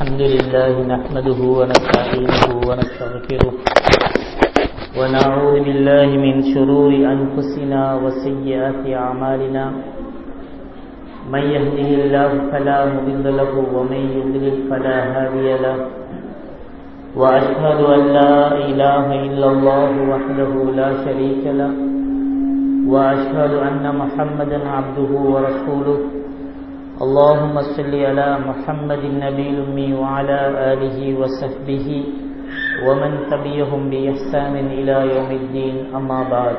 الحمد لله نحمده ونستعينه ونستغفره ونعوذ بالله من شرور أنفسنا وسيئات أعمالنا من يهده الله فلا مضل له ومن يضلل فلا هادي له وأشهد أن لا إله إلا الله وحده لا شريك له وأشهد أن محمدا عبده ورسوله اللهم صل على محمد النبي الأمي وعلى آله وصحبه ومن تبعهم بإحسان إلى يوم الدين أما بعد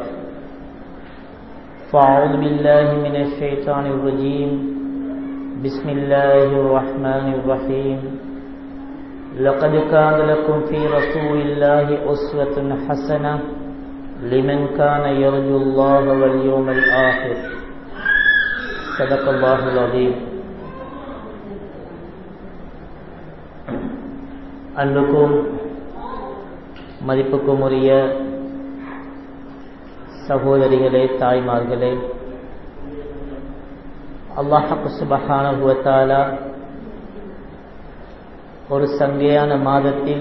فأعوذ بالله من الشيطان الرجيم بسم الله الرحمن الرحيم لقد كان لكم في رسول الله أسوة حسنة لمن كان يرجو الله واليوم الآخر صدق الله العظيم அன்புக்கும் மதிப்புக்கும் உரிய சகோதரிகளே தாய்மார்களே அல்லாஹு சுபஹானுவத்தாலா ஒரு சங்கையான மாதத்தில்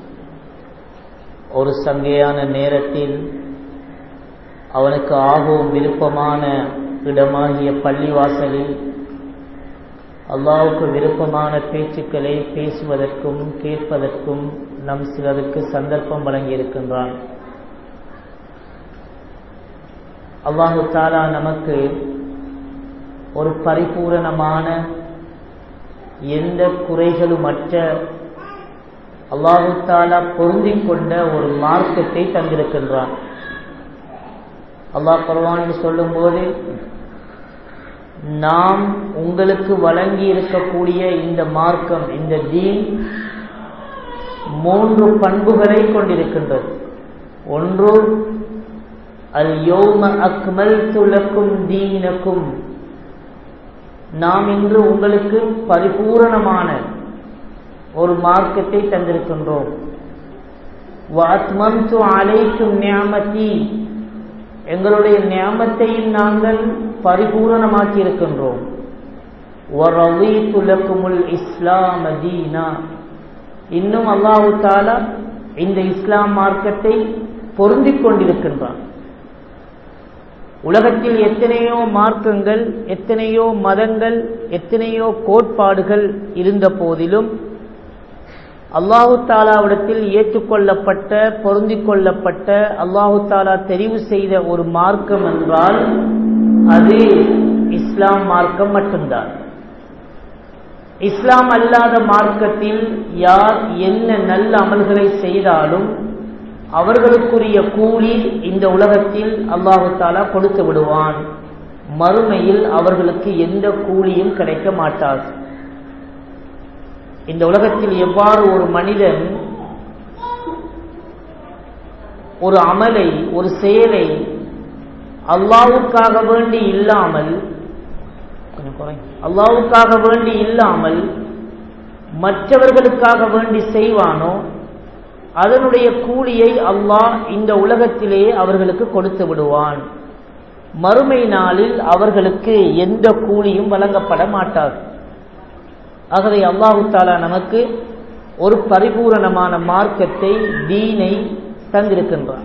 ஒரு சங்கையான நேரத்தில் அவனுக்கு ஆகவும் விருப்பமான இடமாகிய பள்ளிவாசலில் அல்லாவுக்கு விருப்பமான பேச்சுக்களை பேசுவதற்கும் கேட்பதற்கும் நம் சிலருக்கு சந்தர்ப்பம் வழங்கியிருக்கின்றான் அல்லாஹு தாலா நமக்கு ஒரு பரிபூரணமான எந்த குறைகளுமற்ற அல்லாஹு தாலா பொருந்திக் கொண்ட ஒரு மார்க்கத்தை தந்திருக்கின்றான் அல்லாஹ் பரவான்னு சொல்லும்போது நாம் உங்களுக்கு வழங்கி இருக்கக்கூடிய இந்த மார்க்கம் இந்த தீன் மூன்று பண்புகளை கொண்டிருக்கின்றது ஒன்று அல் யோம அக்மல் துலக்கும் தீனக்கும் நாம் இன்று உங்களுக்கு பரிபூரணமான ஒரு மார்க்கத்தை தந்திருக்கின்றோம் வாத்மந்து அலைக்கும் ஞாமதி எங்களுடைய ஞாமத்தையும் நாங்கள் பரிபூரணமாக்கி இருக்கின்றோம் இஸ்லாம் அதீனா இன்னும் அல்லாஹு தாலா இந்த இஸ்லாம் மார்க்கத்தை பொருந்திக் கொண்டிருக்கின்றான் உலகத்தில் எத்தனையோ மார்க்கங்கள் எத்தனையோ மதங்கள் எத்தனையோ கோட்பாடுகள் இருந்த போதிலும் அல்லாஹு தாலாவிடத்தில் ஏற்றுக்கொள்ளப்பட்ட பொருந்திக் கொள்ளப்பட்ட அல்லாஹு தாலா தெரிவு செய்த ஒரு மார்க்கம் என்றால் அது இஸ்லாம் மார்க்கம் மட்டும்தான் இஸ்லாம் அல்லாத மார்க்கத்தில் யார் என்ன நல்ல அமல்களை செய்தாலும் அவர்களுக்குரிய கூலி இந்த உலகத்தில் அல்லாஹு தாலா கொடுத்து விடுவான் மறுமையில் அவர்களுக்கு எந்த கூலியும் கிடைக்க மாட்டாது இந்த உலகத்தில் எவ்வாறு ஒரு மனிதன் ஒரு அமலை ஒரு செயலை அல்லாவுக்காக வேண்டி இல்லாமல் அல்லாவுக்காக வேண்டி இல்லாமல் மற்றவர்களுக்காக வேண்டி செய்வானோ அதனுடைய கூலியை அல்லாஹ் இந்த உலகத்திலேயே அவர்களுக்கு கொடுத்து விடுவான் மறுமை நாளில் அவர்களுக்கு எந்த கூலியும் வழங்கப்பட மாட்டாது ஆகவே அல்லாஹு தாலா நமக்கு ஒரு பரிபூரணமான மார்க்கத்தை தீனை தந்திருக்கின்றான்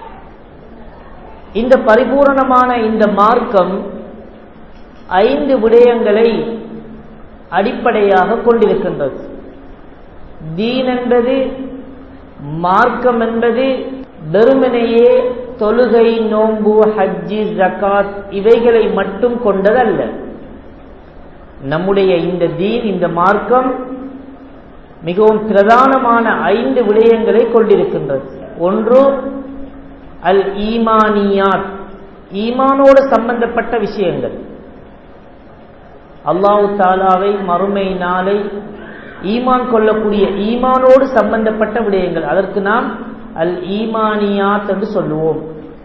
இந்த பரிபூரணமான இந்த மார்க்கம் ஐந்து விடயங்களை அடிப்படையாக கொண்டிருக்கின்றது தீன் என்பது மார்க்கம் என்பது வெறுமனையே தொழுகை நோன்பு ஹஜ்ஜி ஜக்காத் இவைகளை மட்டும் கொண்டதல்ல நம்முடைய இந்த தீன் இந்த மார்க்கம் மிகவும் பிரதானமான ஐந்து விடயங்களை கொண்டிருக்கின்றது ஒன்று அல் ஈமானியாத் ஈமானோடு சம்பந்தப்பட்ட விஷயங்கள் அல்லாஹு தாலாவை மறுமை நாளை ஈமான் கொள்ளக்கூடிய ஈமானோடு சம்பந்தப்பட்ட விடயங்கள் அதற்கு நாம் அல் ஈமானியாத் என்று சொல்லுவோம்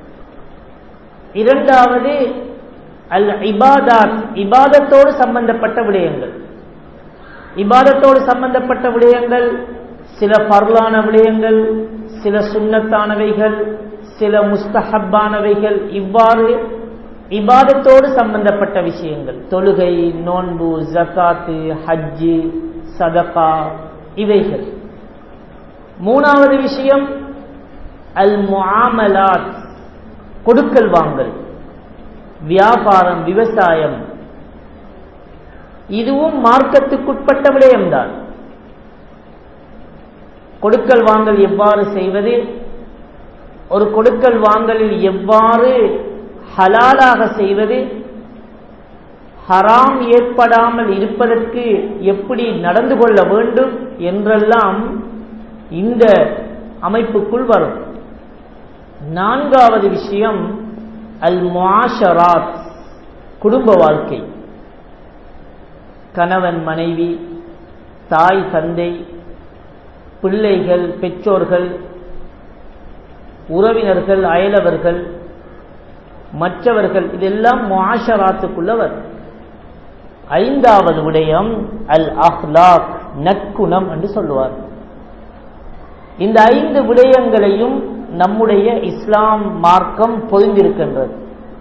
இரண்டாவது அல் இபாதாத் இபாதத்தோடு சம்பந்தப்பட்ட விடயங்கள் இபாதத்தோடு சம்பந்தப்பட்ட விடயங்கள் சில பர்லான விடயங்கள் சில சுண்ணத்தானவைகள் சில முஸ்தஹப்பானவைகள் இவ்வாறு இபாதத்தோடு சம்பந்தப்பட்ட விஷயங்கள் தொழுகை நோன்பு ஜக்காத்து ஹஜ்ஜு சதகா இவைகள் மூணாவது விஷயம் அல் முஆமலாத் கொடுக்கல் வாங்கல் வியாபாரம் விவசாயம் இதுவும் மார்க்கத்துக்குட்பட்ட விடயம்தான் கொடுக்கல் வாங்கல் எவ்வாறு செய்வது ஒரு கொடுக்கல் வாங்கலில் எவ்வாறு ஹலாலாக செய்வது ஹராம் ஏற்படாமல் இருப்பதற்கு எப்படி நடந்து கொள்ள வேண்டும் என்றெல்லாம் இந்த அமைப்புக்குள் வரும் நான்காவது விஷயம் அல் முஆஷராத் குடும்ப வாழ்க்கை கணவன் மனைவி தாய் தந்தை பிள்ளைகள் பெற்றோர்கள் உறவினர்கள் அயலவர்கள் மற்றவர்கள் இதெல்லாம் முஆஷராத்துக்குள்ள வரும் ஐந்தாவது விடயம் அல் அஹ்லாக் நற்குணம் என்று சொல்லுவார் இந்த ஐந்து விடயங்களையும் நம்முடைய இஸ்லாம் மார்க்கம் பொதிந்திருக்கின்றது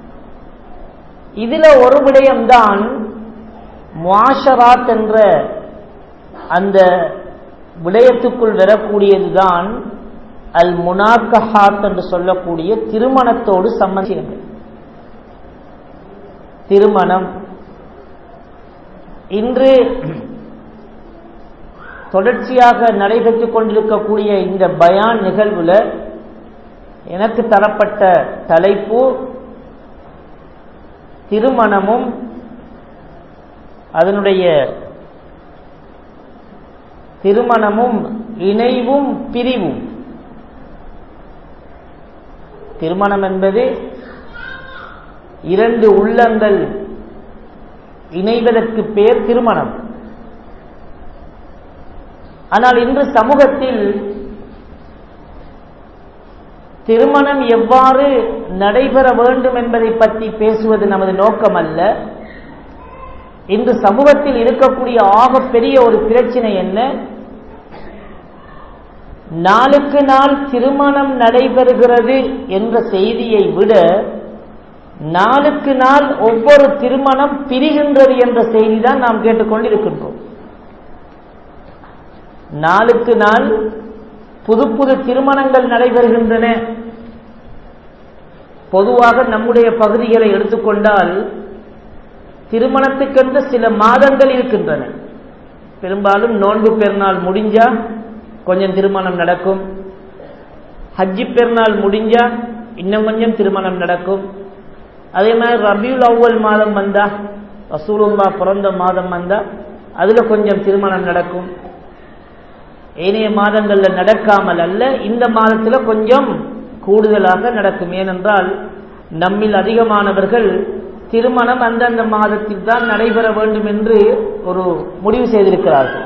இதுல ஒரு விடயம்தான் முஆஷராத் என்ற அந்த விடயத்துக்குள் வரக்கூடியதுதான் அல் முனாக்கஹாத் என்று சொல்லக்கூடிய திருமணத்தோடு சம்பந்தம் திருமணம் இன்று தொடர்ச்சியாக நடைபெற்றுக் கொண்டிருக்கக்கூடிய இந்த பயான் நிகழ்வுல எனக்கு தரப்பட்ட தலைப்பு திருமணமும் அதனுடைய திருமணமும் இணைவும் பிரிவும் திருமணம் என்பது இரண்டு உள்ளங்கள் இணைவதற்கு பேர் திருமணம் ஆனால் இன்று சமூகத்தில் திருமணம் எவ்வாறு நடைபெற வேண்டும் என்பதை பற்றி பேசுவது நமது நோக்கம் அல்ல இன்று சமூகத்தில் இருக்கக்கூடிய ஆகப்பெரிய ஒரு பிரச்சனை என்ன நாளுக்கு நாள் திருமணம் நடைபெறுகிறது என்ற செய்தியை விட நாளுக்கு நாள் ஒவ்வொரு திருமணம் பிரிகின்றது என்ற செய்தி தான் நாம் கேட்டுக்கொண்டிருக்கின்றோம் நாளுக்கு நாள் புது புது திருமணங்கள் நடைபெறுகின்றன பொதுவாக நம்முடைய பகுதிகளை எடுத்துக்கொண்டால் திருமணத்துக்கென்று சில மாதங்கள் இருக்கின்றன பெரும்பாலும் நோன்பு பெருநாள் முடிஞ்சா கொஞ்சம் திருமணம் நடக்கும் ஹஜ்ஜி பெருநாள் முடிஞ்சா இன்னும் கொஞ்சம் திருமணம் நடக்கும் அதே மாதிரி ரபியுல் அவ்வல் மாதம் வந்தா ரசூலுல்லா பிறந்த மாதம் வந்தா அதுல கொஞ்சம் திருமணம் நடக்கும் ஏனைய மாதங்கள்ல நடக்காமல் அல்ல இந்த மாதத்துல கொஞ்சம் கூடுதலாக நடக்கும் ஏனென்றால் நம்மில் அதிகமானவர்கள் திருமணம் அந்தந்த மாதத்தில் தான் நடைபெற வேண்டும் என்று ஒரு முடிவு செய்திருக்கிறார்கள்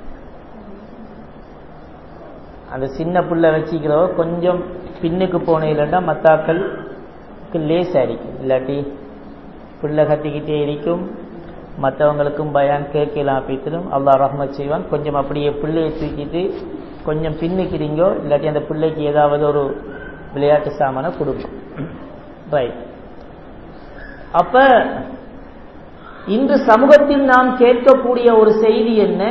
அந்த சின்ன புள்ள வச்சுக்கிறோ கொஞ்சம் பின்னுக்கு போன இல்லைன்னா மத்தாக்களுக்கு லேஸ் அடிக்கும் இல்லாட்டி பிள்ளை கத்திக்கிட்டே இருக்கும் மற்றவங்களுக்கும் பயான் கேட்கலாம் அப்படித்திலும் அல்லா ரஹ்மத் செய்வான் கொஞ்சம் அப்படியே பிள்ளையை தூக்கிட்டு கொஞ்சம் பின்னுக்கிறீங்கோ இல்லாட்டி அந்த பிள்ளைக்கு ஏதாவது ஒரு விளையாட்டு சாமான கொடுக்கும் ரைட் அப்ப இன்று சமூகத்தில் நாம் கேட்கக்கூடிய ஒரு செய்தி என்ன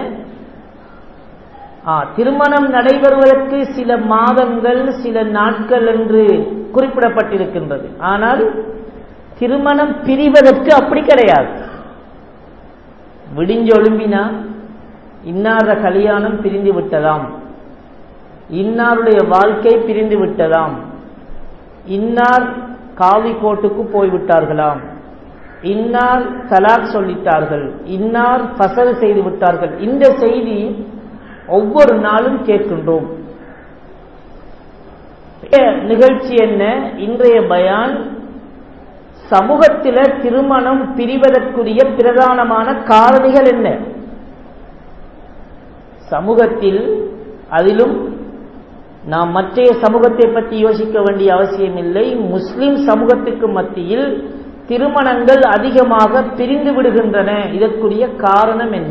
திருமணம் நடைபெறுவதற்கு சில மாதங்கள் சில நாட்கள் என்று குறிப்பிடப்பட்டிருக்கின்றது ஆனால் திருமணம் பிரிவதற்கு அப்படி கிடையாது விடிஞ்சொழும்பினா இன்னார கல்யாணம் பிரிந்து விட்டதாம் இன்னாருடைய வாழ்க்கை பிரிந்து விட்டதாம் இன்னார் காவி கோட்டுக்கு போய்விட்டார்களாம் இன்னார் தலாக் சொல்லிட்டார்கள் இன்னார் பசல் செய்து விட்டார்கள் இந்த செய்தி ஒவ்வொரு நாளும் கேட்கின்றோம் நிகழ்ச்சி என்ன இன்றைய பயான் சமூகத்தில திருமணம் பிரிவதற்குரிய பிரதானமான காரணிகள் என்ன சமூகத்தில் அதிலும் நாம் மற்றைய சமூகத்தை பற்றி யோசிக்க வேண்டிய அவசியம் இல்லை முஸ்லிம் சமூகத்துக்கு மத்தியில் திருமணங்கள் அதிகமாக பிரிந்து விடுகின்றன இதற்குரிய காரணம் என்ன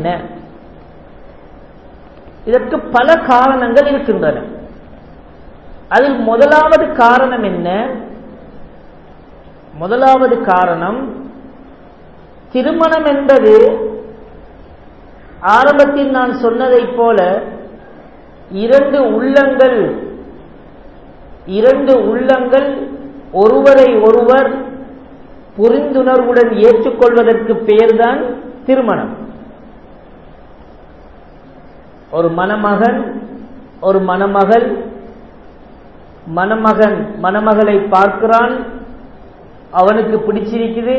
இதற்கு பல காரணங்கள் இருக்கின்றன அதில் முதலாவது காரணம் என்ன முதலாவது காரணம் திருமணம் என்பது ஆரம்பத்தில் நான் சொன்னதைப் போல இரண்டு உள்ளங்கள் இரண்டு உள்ளங்கள் ஒருவரை ஒருவர் புரிந்துணர்வுடன் ஏற்றுக்கொள்வதற்கு பெயர்தான் திருமணம் ஒரு மணமகன் ஒரு மணமகள் மணமகன் மணமகளை பார்க்கிறான் அவனுக்கு பிடிச்சிருக்குது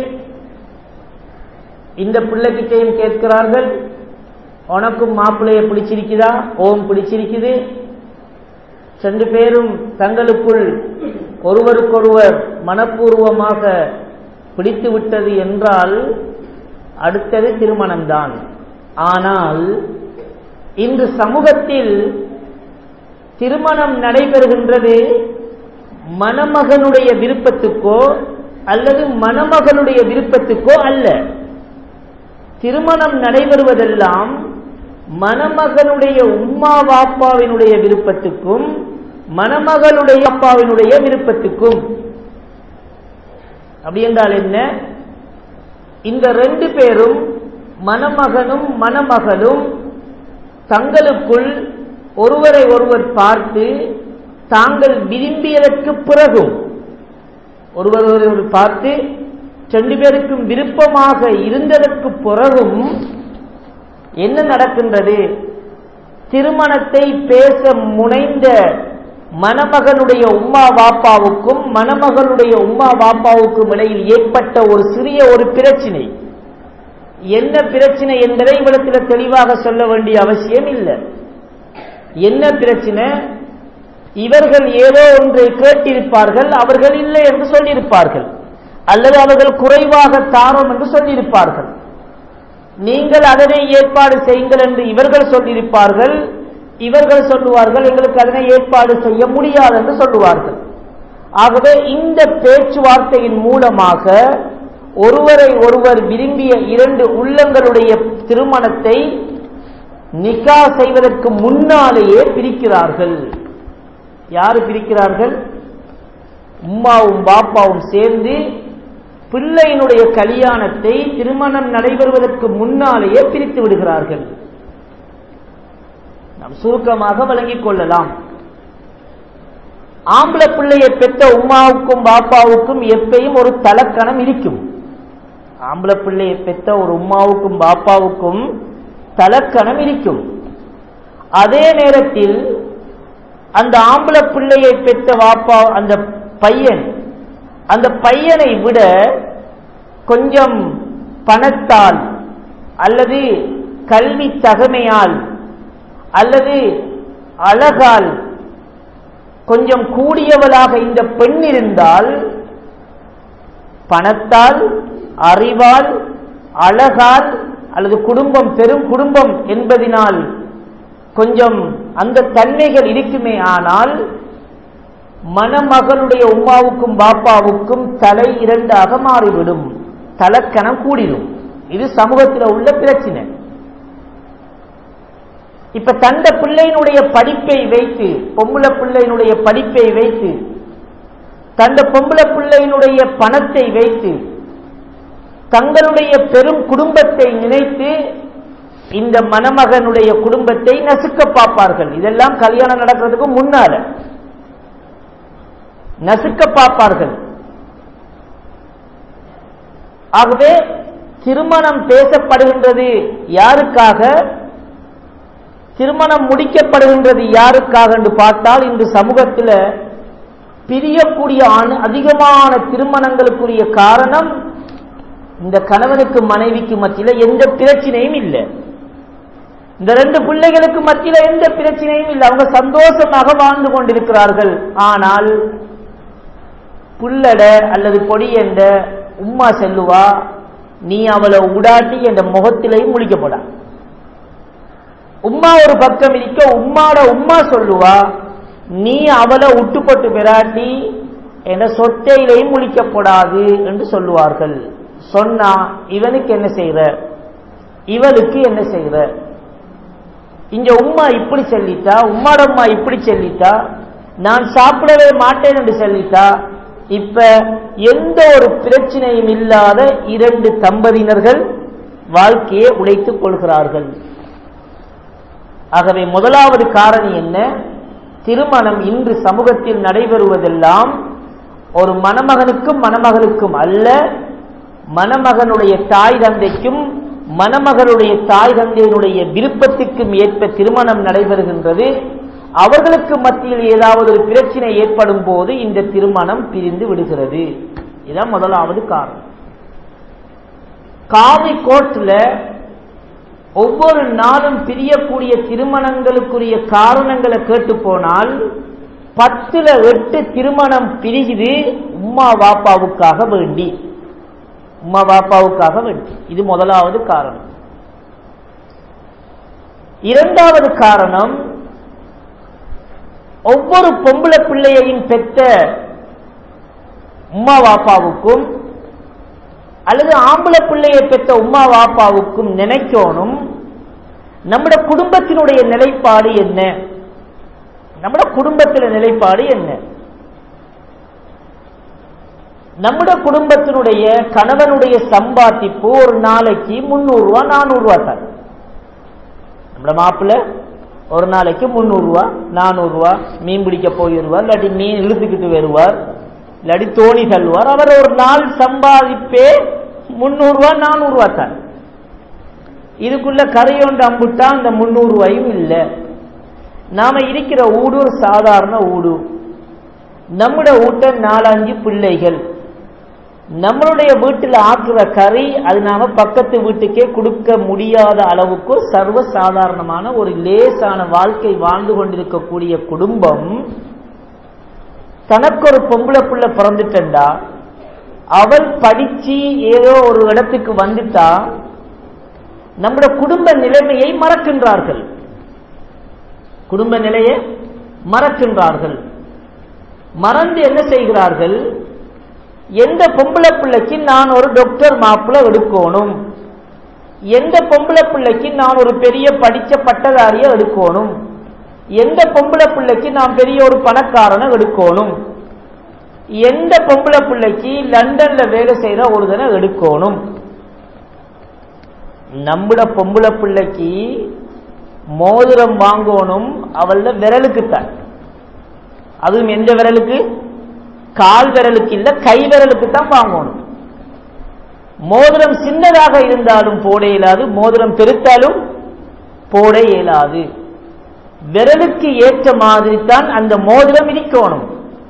இந்த பிள்ளைகிட்டையும் கேட்கிறார்கள் உனக்கும் மாப்பிள்ளைய பிடிச்சிருக்குதா ஓம் பிடிச்சிருக்குது ரெண்டு பேரும் தங்களுக்குள் ஒருவருக்கொருவர் மனப்பூர்வமாக பிடித்து விட்டது என்றால் அடுத்தது திருமணம்தான் ஆனால் இன்று சமூகத்தில் திருமணம் நடைபெறுகின்றது மணமகனுடைய விருப்பத்துக்கோ அல்லது மணமகளுடைய விருப்பத்துக்கோ அல்ல திருமணம் நடைபெறுவதெல்லாம் மணமகனுடைய உம்மா வாப்பாவினுடைய விருப்பத்துக்கும் மணமகளுடைய அப்பாவினுடைய விருப்பத்துக்கும் அப்படி என்றால் என்ன இந்த ரெண்டு பேரும் மணமகனும் மணமகளும் தங்களுக்குள் ஒருவரை ஒருவர் பார்த்து தாங்கள் விரும்பியதற்கு பிறகும் ஒருவர் ஒருவர் பார்த்து ரெண்டு பேருக்கும் விருப்பமாக இருந்ததற்கு பிறகும் என்ன நடக்கின்றது திருமணத்தை பேச முனைந்த மணமகனுடைய உம்மா வாப்பாவுக்கும் மணமகளுடைய உம்மா வாப்பாவுக்கும் இடையில் ஏற்பட்ட ஒரு சிறிய ஒரு பிரச்சினை என்ன பிரச்சனை என்பதை இவ்விடத்தில் தெளிவாக சொல்ல வேண்டிய அவசியம் இல்லை என்ன பிரச்சனை இவர்கள் ஏதோ ஒன்றை கேட்டிருப்பார்கள் அவர்கள் இல்லை என்று சொல்லியிருப்பார்கள் அல்லது அவர்கள் குறைவாக தாரோம் என்று சொல்லியிருப்பார்கள் நீங்கள் அதனை ஏற்பாடு செய்யுங்கள் என்று இவர்கள் சொல்லியிருப்பார்கள் இவர்கள் சொல்லுவார்கள் எங்களுக்கு அதனை ஏற்பாடு செய்ய முடியாது என்று சொல்லுவார்கள் ஆகவே இந்த பேச்சுவார்த்தையின் மூலமாக ஒருவரை ஒருவர் விரும்பிய இரண்டு உள்ளங்களுடைய திருமணத்தை நிக்கா செய்வதற்கு முன்னாலேயே பிரிக்கிறார்கள் யாரு பிரிக்கிறார்கள் உம்மாவும் பாப்பாவும் சேர்ந்து பிள்ளையினுடைய கல்யாணத்தை திருமணம் நடைபெறுவதற்கு முன்னாலேயே பிரித்து விடுகிறார்கள் நாம் சுருக்கமாக விளங்கிக் கொள்ளலாம் ஆம்பளை பிள்ளையை பெற்ற உமாவுக்கும் பாப்பாவுக்கும் எப்பயும் ஒரு தலக்கணம் இருக்கும் ஆம்பளை பிள்ளையை பெற்ற ஒரு உமாவுக்கும் பாப்பாவுக்கும் தலக்கணம் இருக்கும் அதே நேரத்தில் அந்த ஆம்பளை பிள்ளையை பெற்ற வாப்பா அந்த பையன் அந்த பையனை விட கொஞ்சம் பணத்தால் அல்லது கல்வி தகமையால் அல்லது அழகால் கொஞ்சம் கூடியவளாக இந்த பெண் இருந்தால் பணத்தால் அறிவால் அழகால் அல்லது குடும்பம் பெரும் குடும்பம் என்பதினால் கொஞ்சம் அந்த தன்மைகள் இருக்குமே ஆனால் மணமகளுடைய உமாவுக்கும் பாப்பாவுக்கும் தலை இரண்டாக மாறிவிடும் தலக்கணம் கூடிடும் இது சமூகத்தில் உள்ள பிரச்சனை இப்ப தந்த பிள்ளையினுடைய படிப்பை வைத்து பொம்பளை பிள்ளையினுடைய படிப்பை வைத்து தந்த பொம்பளை பிள்ளையினுடைய பணத்தை வைத்து தங்களுடைய பெரும் குடும்பத்தை நினைத்து இந்த மணமகனுடைய குடும்பத்தை நசுக்க பார்ப்பார்கள் இதெல்லாம் கல்யாணம் நடக்கிறதுக்கு முன்னால நசுக்க பார்ப்பார்கள் ஆகவே திருமணம் பேசப்படுகின்றது யாருக்காக திருமணம் முடிக்கப்படுகின்றது யாருக்காக என்று பார்த்தால் இன்று சமூகத்தில் பிரியக்கூடிய அதிகமான திருமணங்களுக்குரிய காரணம் இந்த கணவனுக்கு மனைவிக்கு மத்தியில் எந்த பிரச்சனையும் இல்லை இந்த ரெண்டு பிள்ளைகளுக்கு மத்தியில் எந்த பிரச்சனையும் இல்லை அவங்க சந்தோஷமாக வாழ்ந்து கொண்டிருக்கிறார்கள் ஆனால் புல்லட அல்லது பொடியண்ட உம்மா செல்லுவா நீ அவளை உடாட்டி என்ற முகத்திலையும் முழிக்கப்படா உம்மா ஒரு பக்கம் இருக்க உம்மாட உம்மா சொல்லுவா நீ அவளை உட்டுப்பட்டு பெறாட்டி என்ற சொத்தையிலையும் முழிக்கப்படாது என்று சொல்லுவார்கள் சொன்னா இவனுக்கு என்ன செய்யற இவளுக்கு என்ன செய்யற இங்க உம்மா இப்படி சொல்லிட்டா உம்மாட உம்மா இப்படி சொல்லிட்டா நான் சாப்பிடவே மாட்டேன் என்று சொல்லிட்டா இப்ப எந்த ஒரு பிரச்சனையும் இல்லாத இரண்டு தம்பதியினர்கள் வாழ்க்கையை உடைத்துக் கொள்கிறார்கள் ஆகவே முதலாவது காரணி என்ன திருமணம் இன்று சமூகத்தில் நடைபெறுவதெல்லாம் ஒரு மணமகனுக்கும் மணமகளுக்கும் அல்ல மணமகனுடைய தாய் தந்தைக்கும் மணமகளுடைய தாய் தந்தையினுடைய விருப்பத்துக்கும் ஏற்ப திருமணம் நடைபெறுகின்றது அவர்களுக்கு மத்தியில் ஏதாவது ஒரு பிரச்சனை ஏற்படும் போது இந்த திருமணம் பிரிந்து விடுகிறது இதுதான் முதலாவது காரணம் காவி கோர்ட்ல ஒவ்வொரு நாளும் பிரியக்கூடிய திருமணங்களுக்குரிய காரணங்களை கேட்டு போனால் பத்துல எட்டு திருமணம் பிரிகுது உம்மா வாப்பாவுக்காக வேண்டி உம்மா வாப்பாவுக்காக வேண்டி இது முதலாவது காரணம் இரண்டாவது காரணம் ஒவ்வொரு பொம்பளை பிள்ளையையும் பெற்ற உம்மா வாப்பாவுக்கும் அல்லது ஆம்பளை பிள்ளையை பெற்ற உம்மா வாப்பாவுக்கும் நினைக்கணும் நம்முடைய குடும்பத்தினுடைய நிலைப்பாடு என்ன நம்முடைய குடும்பத்தில நிலைப்பாடு என்ன நம்முடைய குடும்பத்தினுடைய கணவனுடைய சம்பாதிப்பு ஒரு நாளைக்கு முன்னூறு ரூபா நானூறு ரூபா தான் நம்மள மாப்பிள்ள ஒரு நாளைக்கு முந்நூறு ரூபா நானூறு ரூபா மீன் பிடிக்க போயிடுவார் இல்லாட்டி மீன் இழுத்துக்கிட்டு வருவார் இல்லாட்டி தோணி தள்ளுவார் அவர் ஒரு நாள் சம்பாதிப்பே முந்நூறு ரூபா நானூறு ரூபா தான் இதுக்குள்ள கரையொண்டு அம்புட்டா அந்த முந்நூறு ரூபாயும் இல்லை நாம இருக்கிற ஊடு ஒரு சாதாரண ஊடு நம்முடைய வீட்டை நாலஞ்சு பிள்ளைகள் நம்மளுடைய வீட்டில் ஆக்குற கறி அது நாம பக்கத்து வீட்டுக்கே கொடுக்க முடியாத அளவுக்கு சர்வ சாதாரணமான ஒரு லேசான வாழ்க்கை வாழ்ந்து கொண்டிருக்கக்கூடிய குடும்பம் தனக்கு ஒரு பொம்பளை புள்ள பிறந்துட்டா அவள் படிச்சு ஏதோ ஒரு இடத்துக்கு வந்துட்டா நம்முடைய குடும்ப நிலைமையை மறக்கின்றார்கள் குடும்ப நிலையை மறக்கின்றார்கள் மறந்து என்ன செய்கிறார்கள் எந்த பொம்பளை பிள்ளைக்கு நான் ஒரு டாக்டர் மாப்பிள்ள எடுக்கணும் எந்த பொம்பளை பிள்ளைக்கு நான் ஒரு பெரிய படிச்ச பட்டதாரிய எடுக்கணும் எந்த பொம்பளை பிள்ளைக்கு நான் பெரிய ஒரு பணக்காரனை எடுக்கணும் எந்த பொம்பளை பிள்ளைக்கு லண்டன்ல வேலை செய்யற ஒரு தடவை எடுக்கணும் நம்முட பொம்பளை பிள்ளைக்கு மோதிரம் வாங்கணும் அவள விரலுக்குத்தான் அதுவும் எந்த விரலுக்கு கால் விரலுக்கு இல்ல கை விரலுக்கு தான் வாங்கணும் மோதிரம் சின்னதாக இருந்தாலும் போட இயலாது மோதிரம் பெருத்தாலும் போட இயலாது விரலுக்கு ஏற்ற மாதிரி தான் அந்த மோதிரம் இருக்கணும்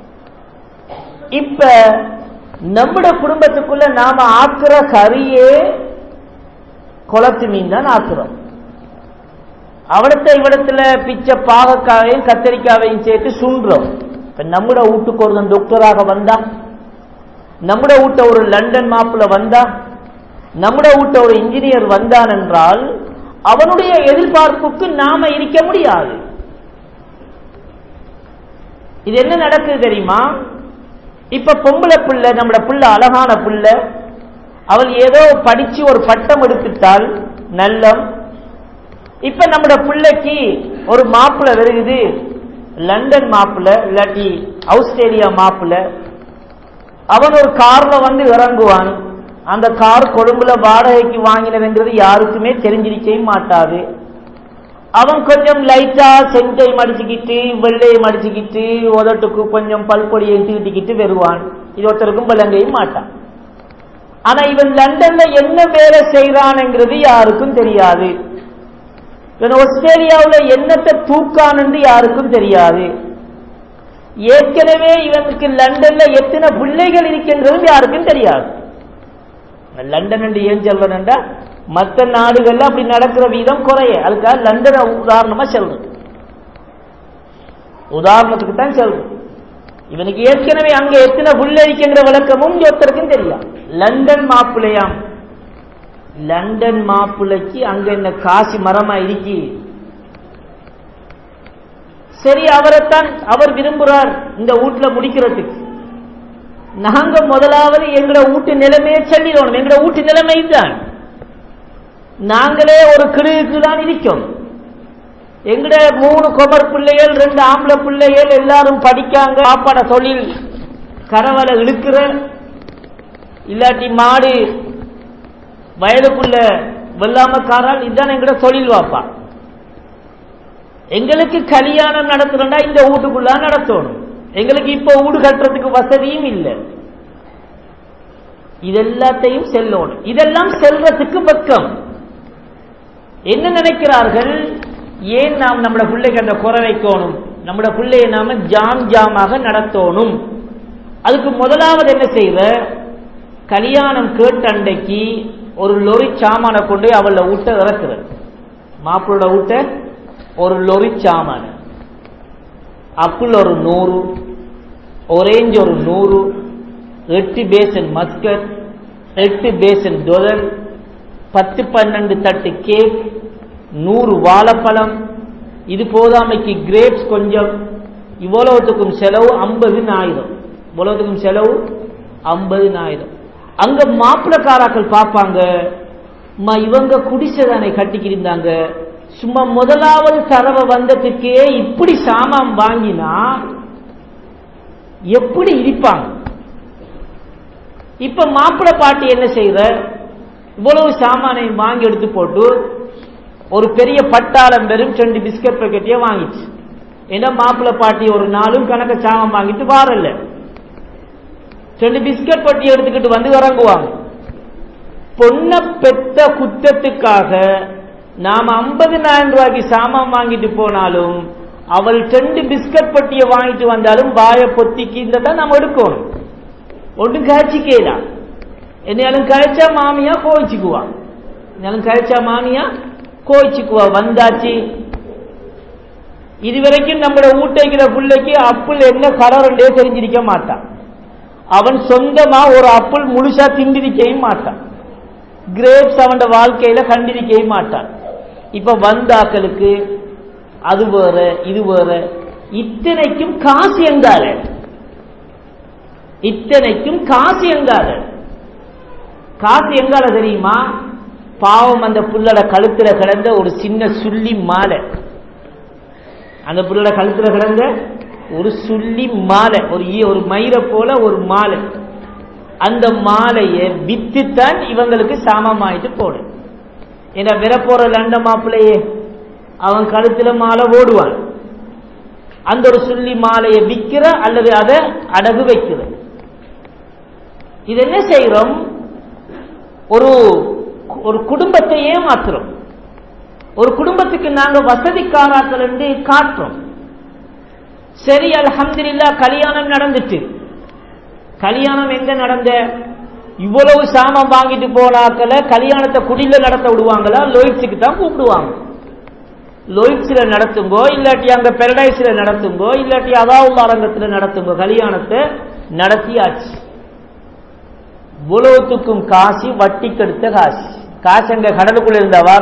இப்ப நம்முடைய குடும்பத்துக்குள்ள நாம ஆக்குற கறியே குளத்து மீன் தான் ஆக்குறோம் அவடத்த இவிடத்துல பிச்சை பாகக்காவையும் கத்தரிக்காவையும் சேர்த்து சுன்றோம் இப்ப நம்முடைய வீட்டுக்கு ஒரு டாக்டராக வந்தா நம்முடைய வீட்டை ஒரு லண்டன் மாப்பிள்ள வந்தா நம்முடைய வீட்டை ஒரு இன்ஜினியர் வந்தான் என்றால் அவனுடைய எதிர்பார்ப்புக்கு நாம இருக்க முடியாது இது என்ன நடக்குது தெரியுமா இப்ப பொம்பளை பிள்ளை நம்மட பிள்ளை அழகான பிள்ளை அவள் ஏதோ படிச்சு ஒரு பட்டம் எடுத்துட்டால் நல்லம் இப்ப நம்மட பிள்ளைக்கு ஒரு மாப்பிள்ள வருகுது லண்டன் மாப்பிள்ள இல்லாட்டி ஆஸ்திரேலியா மாப்பிள்ள அவன் ஒரு கார்ல வந்து இறங்குவான் அந்த கார் கொழும்புல வாடகைக்கு வாங்கினதுன்றது யாருக்குமே தெரிஞ்சிருக்கவே மாட்டாது அவன் கொஞ்சம் லைட்டா செஞ்சை மடிச்சுக்கிட்டு வெள்ளையை மடிச்சுக்கிட்டு உதட்டுக்கு கொஞ்சம் பல்பொடியை தீட்டிக்கிட்டு வருவான் இது ஒருத்தருக்கும் விளங்கையும் மாட்டான் ஆனா இவன் லண்டன்ல என்ன வேலை செய்யறான்ங்கிறது யாருக்கும் தெரியாது இவன் ஆஸ்திரேலியாவில் என்னத்தை தூக்கான் என்று யாருக்கும் தெரியாது ஏற்கனவே இவனுக்கு லண்டன்ல எத்தனை பிள்ளைகள் இருக்கின்றதும் யாருக்கும் தெரியாது லண்டன் என்று ஏன் சொல்றேன்டா மற்ற நாடுகள்ல அப்படி நடக்கிற வீதம் குறைய அதுக்காக லண்டனை உதாரணமா சொல்றேன் உதாரணத்துக்கு தான் சொல்றேன் இவனுக்கு ஏற்கனவே அங்க எத்தனை புள்ள இருக்கின்ற விளக்கமும் ஒருத்தருக்கும் தெரியும் லண்டன் மாப்பிள்ளையாம் லண்டன் மாப்பிள்ளைக்கு அங்க என்ன காசி மரமா இருக்கி சரி அவரைத்தான் அவர் விரும்புறார் இந்த வீட்டுல முடிக்கிறதுக்கு நாங்க முதலாவது எங்கட வீட்டு நிலைமையை சொல்லிடணும் எங்கட வீட்டு நிலைமை தான் நாங்களே ஒரு கிடுக்கு தான் இருக்கோம் எங்கட மூணு கொமர் பிள்ளைகள் ரெண்டு ஆம்பளை பிள்ளைகள் எல்லாரும் படிக்காங்க சாப்பாட தொழில் கரவலை இழுக்கிற இல்லாட்டி மாடு வயலுக்குள்ள வெள்ளாமக்காரால் இதுதான் எங்கட தொழில் வாப்பா எங்களுக்கு கல்யாணம் நடத்துறா இந்த வீட்டுக்குள்ள நடத்தணும் எங்களுக்கு இப்ப வீடு கட்டுறதுக்கு வசதியும் இல்லை இதெல்லாத்தையும் செல்லணும் இதெல்லாம் செல்றதுக்கு பக்கம் என்ன நினைக்கிறார்கள் ஏன் நாம் நம்மளோட பிள்ளைக்கு அந்த குறை வைக்கணும் நம்மளோட பிள்ளையை நாம ஜாம் ஜாமாக நடத்தணும் அதுக்கு முதலாவது என்ன செய்யற கல்யாணம் கேட்ட அண்டைக்கு ஒரு லொரி சாமான கொண்டு அவளை ஊட்ட இறக்குறது மாப்பிளோட ஊட்ட ஒரு லொரி சாமான அப்புள் ஒரு நூறு ஒரேஞ்ச் ஒரு நூறு எட்டு பேசன் மஸ்கட் எட்டு பேசன் தொதல் பத்து பன்னெண்டு தட்டு கேக் நூறு வாழைப்பழம் இது போதாமைக்கு கிரேப்ஸ் கொஞ்சம் இவ்வளவுத்துக்கும் செலவு ஐம்பதுனாயிரம் இவ்வளவுத்துக்கும் செலவு ஐம்பதுனாயிரம் அங்க மாப்பிளக்காராக்கள் பார்ப்பாங்க இவங்க குடிசைதானே கட்டிக்கிருந்தாங்க சும்மா முதலாவது தரவை வந்ததுக்கே இப்படி சாமான் வாங்கினா எப்படி இருப்பாங்க இப்ப மாப்பிள பாட்டி என்ன செய்யற இவ்வளவு சாமானை வாங்கி எடுத்து போட்டு ஒரு பெரிய பட்டாளம் வெறும் ரெண்டு பிஸ்கட் பேக்கெட்டையே வாங்கிச்சு ஏன்னா மாப்பிள பாட்டி ஒரு நாளும் கணக்க சாமான் வாங்கிட்டு வாரல்ல ரெண்டு பிஸ்கட் பட்டி எடுத்துக்கிட்டு வந்து இறங்குவாங்க பொண்ண பெத்த குத்தத்துக்காக நாம ஐம்பதினாயிரம் ரூபாய்க்கு சாமான் வாங்கிட்டு போனாலும் அவள் ரெண்டு பிஸ்கட் பட்டியை வாங்கிட்டு வந்தாலும் வாய பொத்திக்கு இந்த தான் நம்ம எடுக்கணும் ஒன்றும் காய்ச்சிக்கலாம் என்னாலும் கழிச்சா மாமியா கோவிச்சுக்குவா என்னாலும் கழிச்சா மாமியா கோவிச்சுக்குவா வந்தாச்சு இதுவரைக்கும் நம்மளோட ஊட்டைக்கிற பிள்ளைக்கு அப்புள் என்ன கலர்ண்டே தெரிஞ்சிருக்க மாட்டான் அவன் சொந்தமா ஒரு அப்புள் முழுசா திண்டிருக்கவும் மாட்டான் கிரேப்ஸ் அவன் வாழ்க்கையில கண்டிருக்கவும் மாட்டான் இப்ப வந்தாக்களுக்கு அது வேற இது வேற இத்தனைக்கும் காசு எங்கால இத்தனைக்கும் காசு எங்கால காசு எங்கால தெரியுமா பாவம் அந்த புள்ளட கழுத்துல கிடந்த ஒரு சின்ன சுள்ளி மாலை அந்த புள்ளட கழுத்துல கிடந்த ஒரு சுள்ளி மாலை ஒரு ஒரு மயிரை போல ஒரு மாலை அந்த மாலையை வித்துத்தான் இவங்களுக்கு சாமமாயிட்டு போடு ஏன்னா விர போற லண்ட மாப்பிள்ளையே அவன் கழுத்துல மாலை ஓடுவான் அந்த ஒரு சுள்ளி மாலையை விற்கிற அல்லது அதை அடகு வைக்கிற இது என்ன செய்யறோம் ஒரு ஒரு குடும்பத்தை ஏமாத்துறோம் ஒரு குடும்பத்துக்கு நாங்க வசதிக்காராக்கள் என்று காட்டுறோம் சரி அல்ஹம்துலில்லா கல்யாணம் நடந்துட்டு கல்யாணம் எங்க நடந்த இவ்வளவு சாமான் வாங்கிட்டு போனாக்கல கல்யாணத்தை குடியில நடத்த விடுவாங்களா லோயிட்ஸுக்கு தான் கூப்பிடுவாங்க லோயிட்ஸ்ல நடத்துங்கோ இல்லாட்டி அங்க பெரடைஸ்ல நடத்துங்கோ இல்லாட்டி அதாவுல் அரங்கத்துல நடத்துங்கோ கல்யாணத்தை நடத்தியாச்சு இவ்வளவுத்துக்கும் காசி வட்டி கெடுத்த காசு காசு அங்க கடலுக்குள்ள இருந்த வார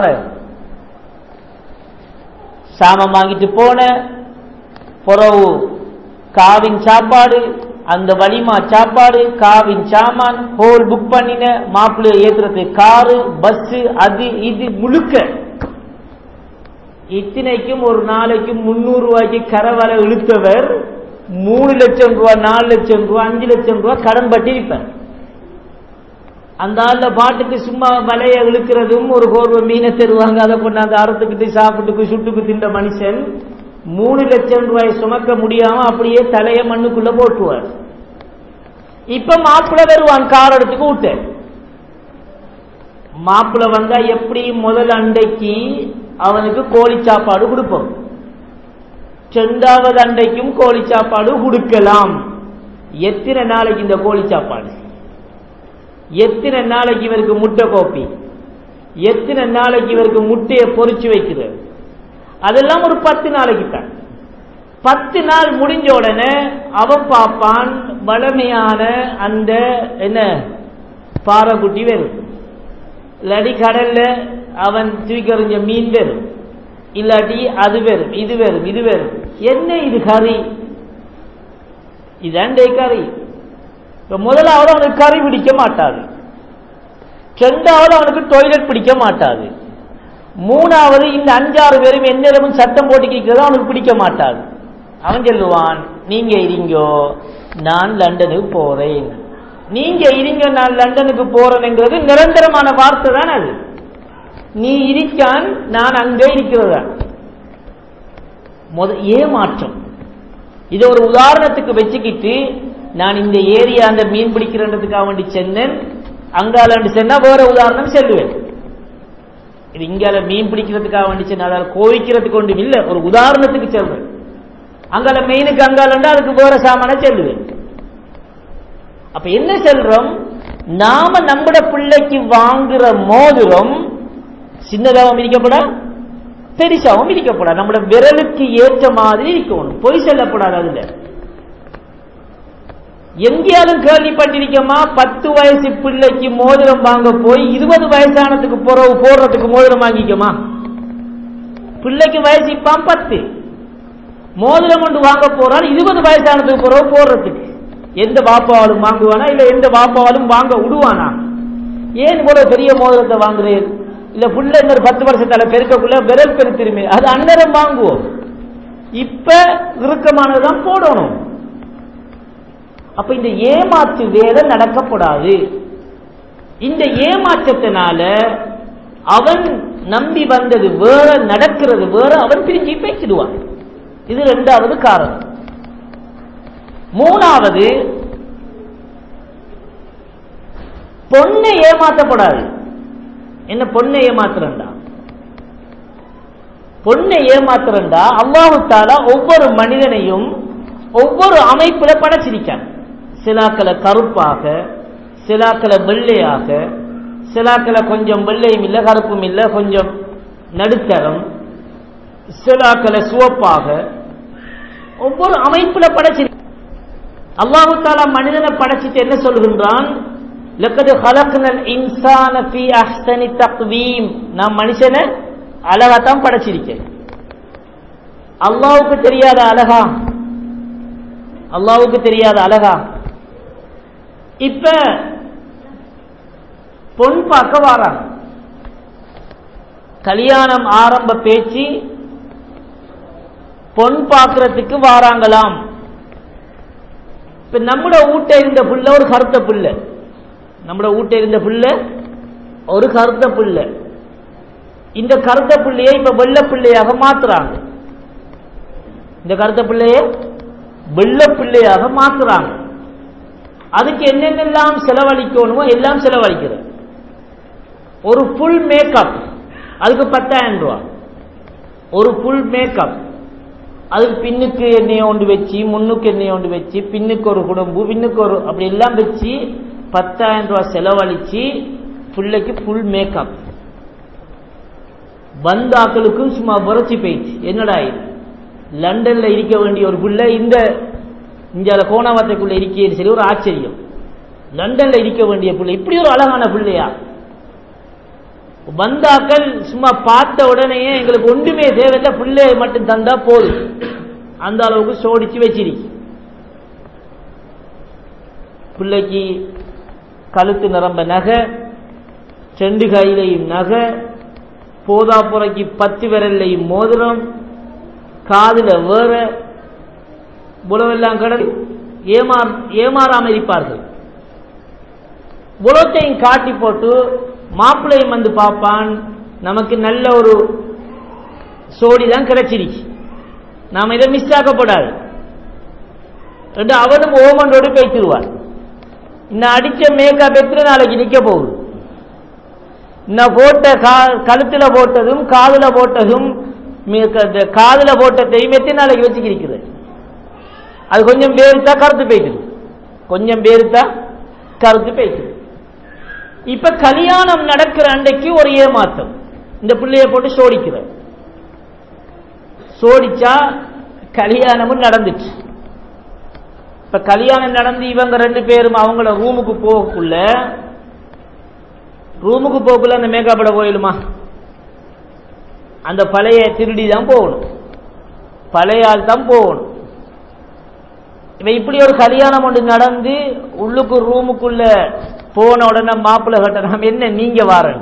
சாமம் வாங்கிட்டு போன புறவு காவின் சாப்பாடு அந்த வலிமா சாப்பாடு காவின் சாமான் ஹோல் புக் பண்ணின மாப்பிள்ளை ஏத்துறது காரு பஸ் அது இது முழுக்க இத்தனைக்கும் ஒரு நாளைக்கு முன்னூறு ரூபாய்க்கு கரவலை இழுத்தவர் மூணு லட்சம் ரூபாய் நாலு லட்சம் ரூபாய் அஞ்சு லட்சம் ரூபாய் கடன் பட்டிருப்பார் அந்த ஆள்ல பாட்டுக்கு சும்மா வலைய இழுக்கிறதும் ஒரு கோர்வை மீனை தருவாங்க அதை கொண்டாந்து அறுத்துக்கிட்டு சாப்பிட்டுக்கு சுட்டுக்கு தின்ற மனுஷன் மூணு லட்சம் ரூபாய் சுமக்க முடியாம அப்படியே தலைய மண்ணுக்குள்ள போட்டுவார் இப்ப மாப்பிள்ள வருவான் கார் எடுத்துக்கு விட்டு மாப்பிள்ள வந்தா எப்படி முதல் அண்டைக்கு அவனுக்கு கோழி சாப்பாடு கொடுப்போம் ரெண்டாவது அண்டைக்கும் கோழி சாப்பாடு கொடுக்கலாம் எத்தனை நாளைக்கு இந்த கோழி சாப்பாடு எத்தனை நாளைக்கு இவருக்கு முட்டை கோப்பி எத்தனை நாளைக்கு இவருக்கு முட்டையை பொறிச்சு வைக்கிறது அதெல்லாம் ஒரு பத்து நாளைக்கு தான் பத்து நாள் முடிஞ்ச உடனே அவன் பார்ப்பான் வளமையான அந்த என்ன பாறைக்குட்டி வரும் இல்லாட்டி கடல்ல அவன் தூக்கறிஞ்ச மீன் வரும் இல்லாட்டி அது வரும் இது வரும் இது வரும் என்ன இது கறி இதாண்டே கறி இப்ப முதலாவது அவனுக்கு கறி பிடிக்க மாட்டாது ரெண்டாவது அவனுக்கு டொய்லெட் பிடிக்க மாட்டாது மூணாவது இந்த அஞ்சாறு பேரும் எந்நேரமும் சத்தம் போட்டு கேட்கிறது அவனுக்கு பிடிக்க மாட்டாது அவன் சொல்லுவான் நீங்க இருங்கோ நான் லண்டனுக்கு போறேன் நீங்க இருங்க நான் லண்டனுக்கு போறேன்ங்கிறது நிரந்தரமான வார்த்தை தான் அது நீ இருக்கான் நான் அங்கே இருக்கிறதா முத ஏமாற்றம் இது ஒரு உதாரணத்துக்கு வச்சுக்கிட்டு நான் இந்த ஏரியா அந்த மீன் பிடிக்கிறன்றதுக்காக வேண்டி சென்னேன் அங்கால சென்னா வேற உதாரணம் செல்லுவேன் இது இங்கால மீன் பிடிக்கிறதுக்காக வேண்டி சென்ன அதால கோவிக்கிறதுக்கு ஒன்றும் இல்லை ஒரு உதாரணத்துக்கு செல்வேன் அங்கால மீனுக்கு அங்காலண்டா அதுக்கு வேற சாமான செல்லுவேன் அப்ப என்ன செல்றோம் நாம நம்முடைய பிள்ளைக்கு வாங்குற மோதிரம் சின்னதாகவும் இருக்கப்பட பெருசாகவும் இருக்கப்படாது நம்முடைய விரலுக்கு ஏற்ற மாதிரி இருக்கணும் பொய் சொல்லப்படாது அதுல எங்கேயாலும் கேள்விப்பட்டிருக்கமா பத்து வயசு பிள்ளைக்கு மோதிரம் வாங்க போய் இருபது வயசானதுக்கு பிறகு போடுறதுக்கு மோதிரம் வாங்கிக்கமா பிள்ளைக்கு வயசு இப்ப பத்து மோதிரம் கொண்டு வாங்க போறால் இருபது வயசானதுக்கு பிறகு போடுறதுக்கு எந்த பாப்பாவாலும் வாங்குவானா இல்ல எந்த பாப்பாவாலும் வாங்க விடுவானா ஏன் இவ்வளவு பெரிய மோதிரத்தை வாங்குறேன் இல்ல புள்ள இன்னொரு பத்து வருஷத்தால பெருக்கக்குள்ள விரல் பெருத்திருமே அது அன்னரம் வாங்குவோம் இப்ப இறுக்கமானதுதான் போடணும் அப்ப இந்த ஏமாற்று வேலை நடக்கப்படாது இந்த ஏமாற்றத்தினால அவன் நம்பி வந்தது வேற நடக்கிறது வேற அவன் பிரிஞ்சு பேசிடுவான் இது ரெண்டாவது காரணம் மூணாவது பொண்ணை ஏமாற்றப்படாது என்ன பொண்ணை ஏமாத்துறண்டா பொண்ணை ஏமாத்துறண்டா அல்லாஹு தாலா ஒவ்வொரு மனிதனையும் ஒவ்வொரு அமைப்புல படைச்சிருக்கான் சிலாக்களை கருப்பாக சிலாக்களை வெள்ளையாக சிலாக்களை கொஞ்சம் வெள்ளையும் இல்லை கருப்பும் இல்லை கொஞ்சம் நடுத்தரம் சிலாக்களை சிவப்பாக ஒவ்வொரு அமைப்புல படைச்சிருக்க அல்லாஹு தாலா மனிதனை படைச்சிட்டு என்ன சொல்கின்றான் லக்கது ஹலக்னல் இன்சான ஃபி அஹ்சனி தக்வீம் நான் மனுஷனை அழகாத்தான் படைச்சிருக்கேன் அல்லாவுக்கு தெரியாத அழகா அல்லாவுக்கு தெரியாத அழகா இப்ப பொன் பார்க்க வாராங்க கல்யாணம் ஆரம்ப பேச்சு பொன் பார்க்கறதுக்கு வாராங்களாம் இப்ப நம்மட ஊட்ட இருந்த புள்ள ஒரு கருத்த புள்ள நம்மட ஊட்ட இருந்த புள்ள ஒரு கருத்த புள்ள இந்த கருத்த புள்ளையை இப்ப வெள்ள பிள்ளையாக மாத்துறாங்க இந்த கருத்த பிள்ளைய வெள்ள பிள்ளையாக மாத்துறாங்க அதுக்கு என்னென்னலாம் செலவழிக்கணுமோ எல்லாம் செலவழிக்கிறது ஒரு ஃபுல் மேக்கப் அதுக்கு பத்தாயிரம் ரூபா ஒரு ஃபுல் மேக்கப் அதுக்கு பின்னுக்கு எண்ணெயை ஒன்று வச்சு முன்னுக்கு எண்ணெயை ஒன்று வச்சு பின்னுக்கு ஒரு குடும்பு பின்னுக்கு ஒரு அப்படி எல்லாம் வச்சு பத்தாயிரம் ரூபாய் செலவழிச்சு பிள்ளைக்கு ஃபுல் மேக்கப் வந்தாக்களுக்கும் சும்மா புரட்சி போயிடுச்சு என்னடா இது லண்டன்ல இருக்க வேண்டிய ஒரு பிள்ளை இந்த இந்தியால கோணாவத்தைக்குள்ள இருக்கிறது சரி ஒரு ஆச்சரியம் லண்டன்ல இருக்க வேண்டிய பிள்ளை இப்படி ஒரு அழகான பிள்ளையா வந்தாக்கள் சும்மா பார்த்த உடனேயே எங்களுக்கு ஒன்றுமே தேவையில்லை பிள்ளையை மட்டும் தந்தா போதும் அந்த அளவுக்கு சோடிச்சு வச்சிருக்கு பிள்ளைக்கு கழுத்து நிரம்ப நகை செண்டு கையிலையும் நகை போதாப்புறைக்கு பத்து விரல்லையும் மோதிரம் காதுல வேற புலவெல்லாம் கடல் ஏமா ஏமாறாம இருப்பார்கள் புலத்தையும் காட்டி போட்டு மாப்பிள்ளையும் வந்து பார்ப்பான் நமக்கு நல்ல ஒரு சோடி தான் கிடைச்சிருச்சு நாம் இதை மிஸ் ஆக்கப்படாது ரெண்டு அவனும் ஓமண்டோடு பேசிடுவார் இன்னும் அடிச்ச மேக்கப் எத்தனை நாளைக்கு நிக்க போகுது இன்னும் போட்ட கழுத்துல போட்டதும் காதுல போட்டதும் காதுல போட்டதையும் எத்தனை நாளைக்கு வச்சுக்கிறது அது கொஞ்சம் பேருத்தா கருத்து போய்க்குது கொஞ்சம் பேருத்தா கருத்து போய்க்குது இப்ப கல்யாணம் நடக்கிற அன்றைக்கு ஒரு ஏமாற்றம் இந்த பிள்ளைய போட்டு சோடிக்கிற சோடிச்சா கல்யாணமும் நடந்துச்சு இப்ப கல்யாணம் நடந்து இவங்க ரெண்டு பேரும் அவங்கள ரூமுக்கு போகக்குள்ள ரூமுக்கு போகக்குள்ள அந்த மேக்காப்பட போயிடுமா அந்த பழைய திருடி தான் போகணும் பழைய ஆள் தான் போகணும் இப்ப இப்படி ஒரு கல்யாணம் ஒன்று நடந்து உள்ளுக்கு ரூமுக்குள்ள போன உடனே மாப்பிள்ளை கட்டணம் என்ன நீங்க வாரன்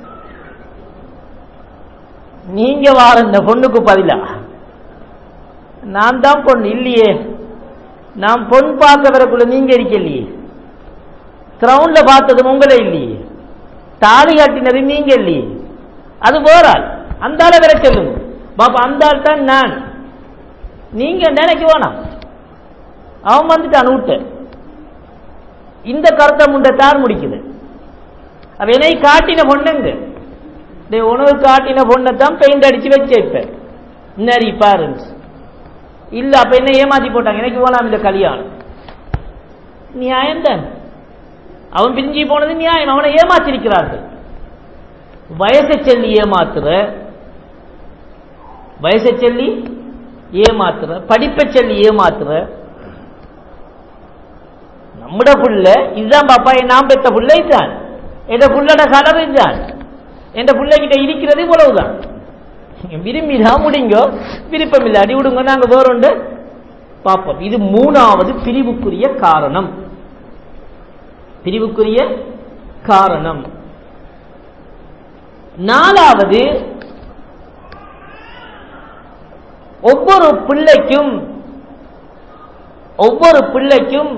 நீங்க வார இந்த பொண்ணுக்கு பதிலா நான் தான் பொண்ணு இல்லையே நான் பொன் பார்க்க வரக்குள்ள நீங்க இருக்கலையே கிரவுண்ட்ல பார்த்தது உங்களே இல்லையே தாலி கட்டினது நீங்க இல்லையே அது வேறாள் அந்த ஆளை வர சொல்லுங்க பாப்பா அந்த ஆள் தான் நான் நீங்க நினைக்க வேணாம் அவன் வந்துட்டான் விட்டு இந்த கருத்தை முண்டத்தான் முடிக்குது அப்ப என்னை காட்டின பொண்ணுங்க இந்த உணவு காட்டின பொண்ணைத்தான் பெயிண்ட் அடிச்சு வச்சிருப்பேன் நரி பாரு இல்ல அப்ப என்ன ஏமாத்தி போட்டாங்க எனக்கு போலாம் இந்த கல்யாணம் நியாயம் தான் அவன் பிரிஞ்சு போனது நியாயம் அவனை ஏமாத்திருக்கிறார்கள் வயசை சொல்லி ஏமாத்துற வயசை சொல்லி ஏமாத்துற படிப்பை சொல்லி ஏமாத்துற நம்மட புள்ள இதுதான் பாப்பா நான் பெத்த புள்ள இதுதான் என் புள்ளட கலர் இதுதான் என் பிள்ளைகிட்ட இருக்கிறது இவ்வளவுதான் விரும்பிதான் முடிங்கோ விருப்பம் இல்லை அடி விடுங்க நாங்க வேறொண்டு பார்ப்போம் இது மூணாவது பிரிவுக்குரிய காரணம் பிரிவுக்குரிய காரணம் நாலாவது ஒவ்வொரு பிள்ளைக்கும் ஒவ்வொரு பிள்ளைக்கும்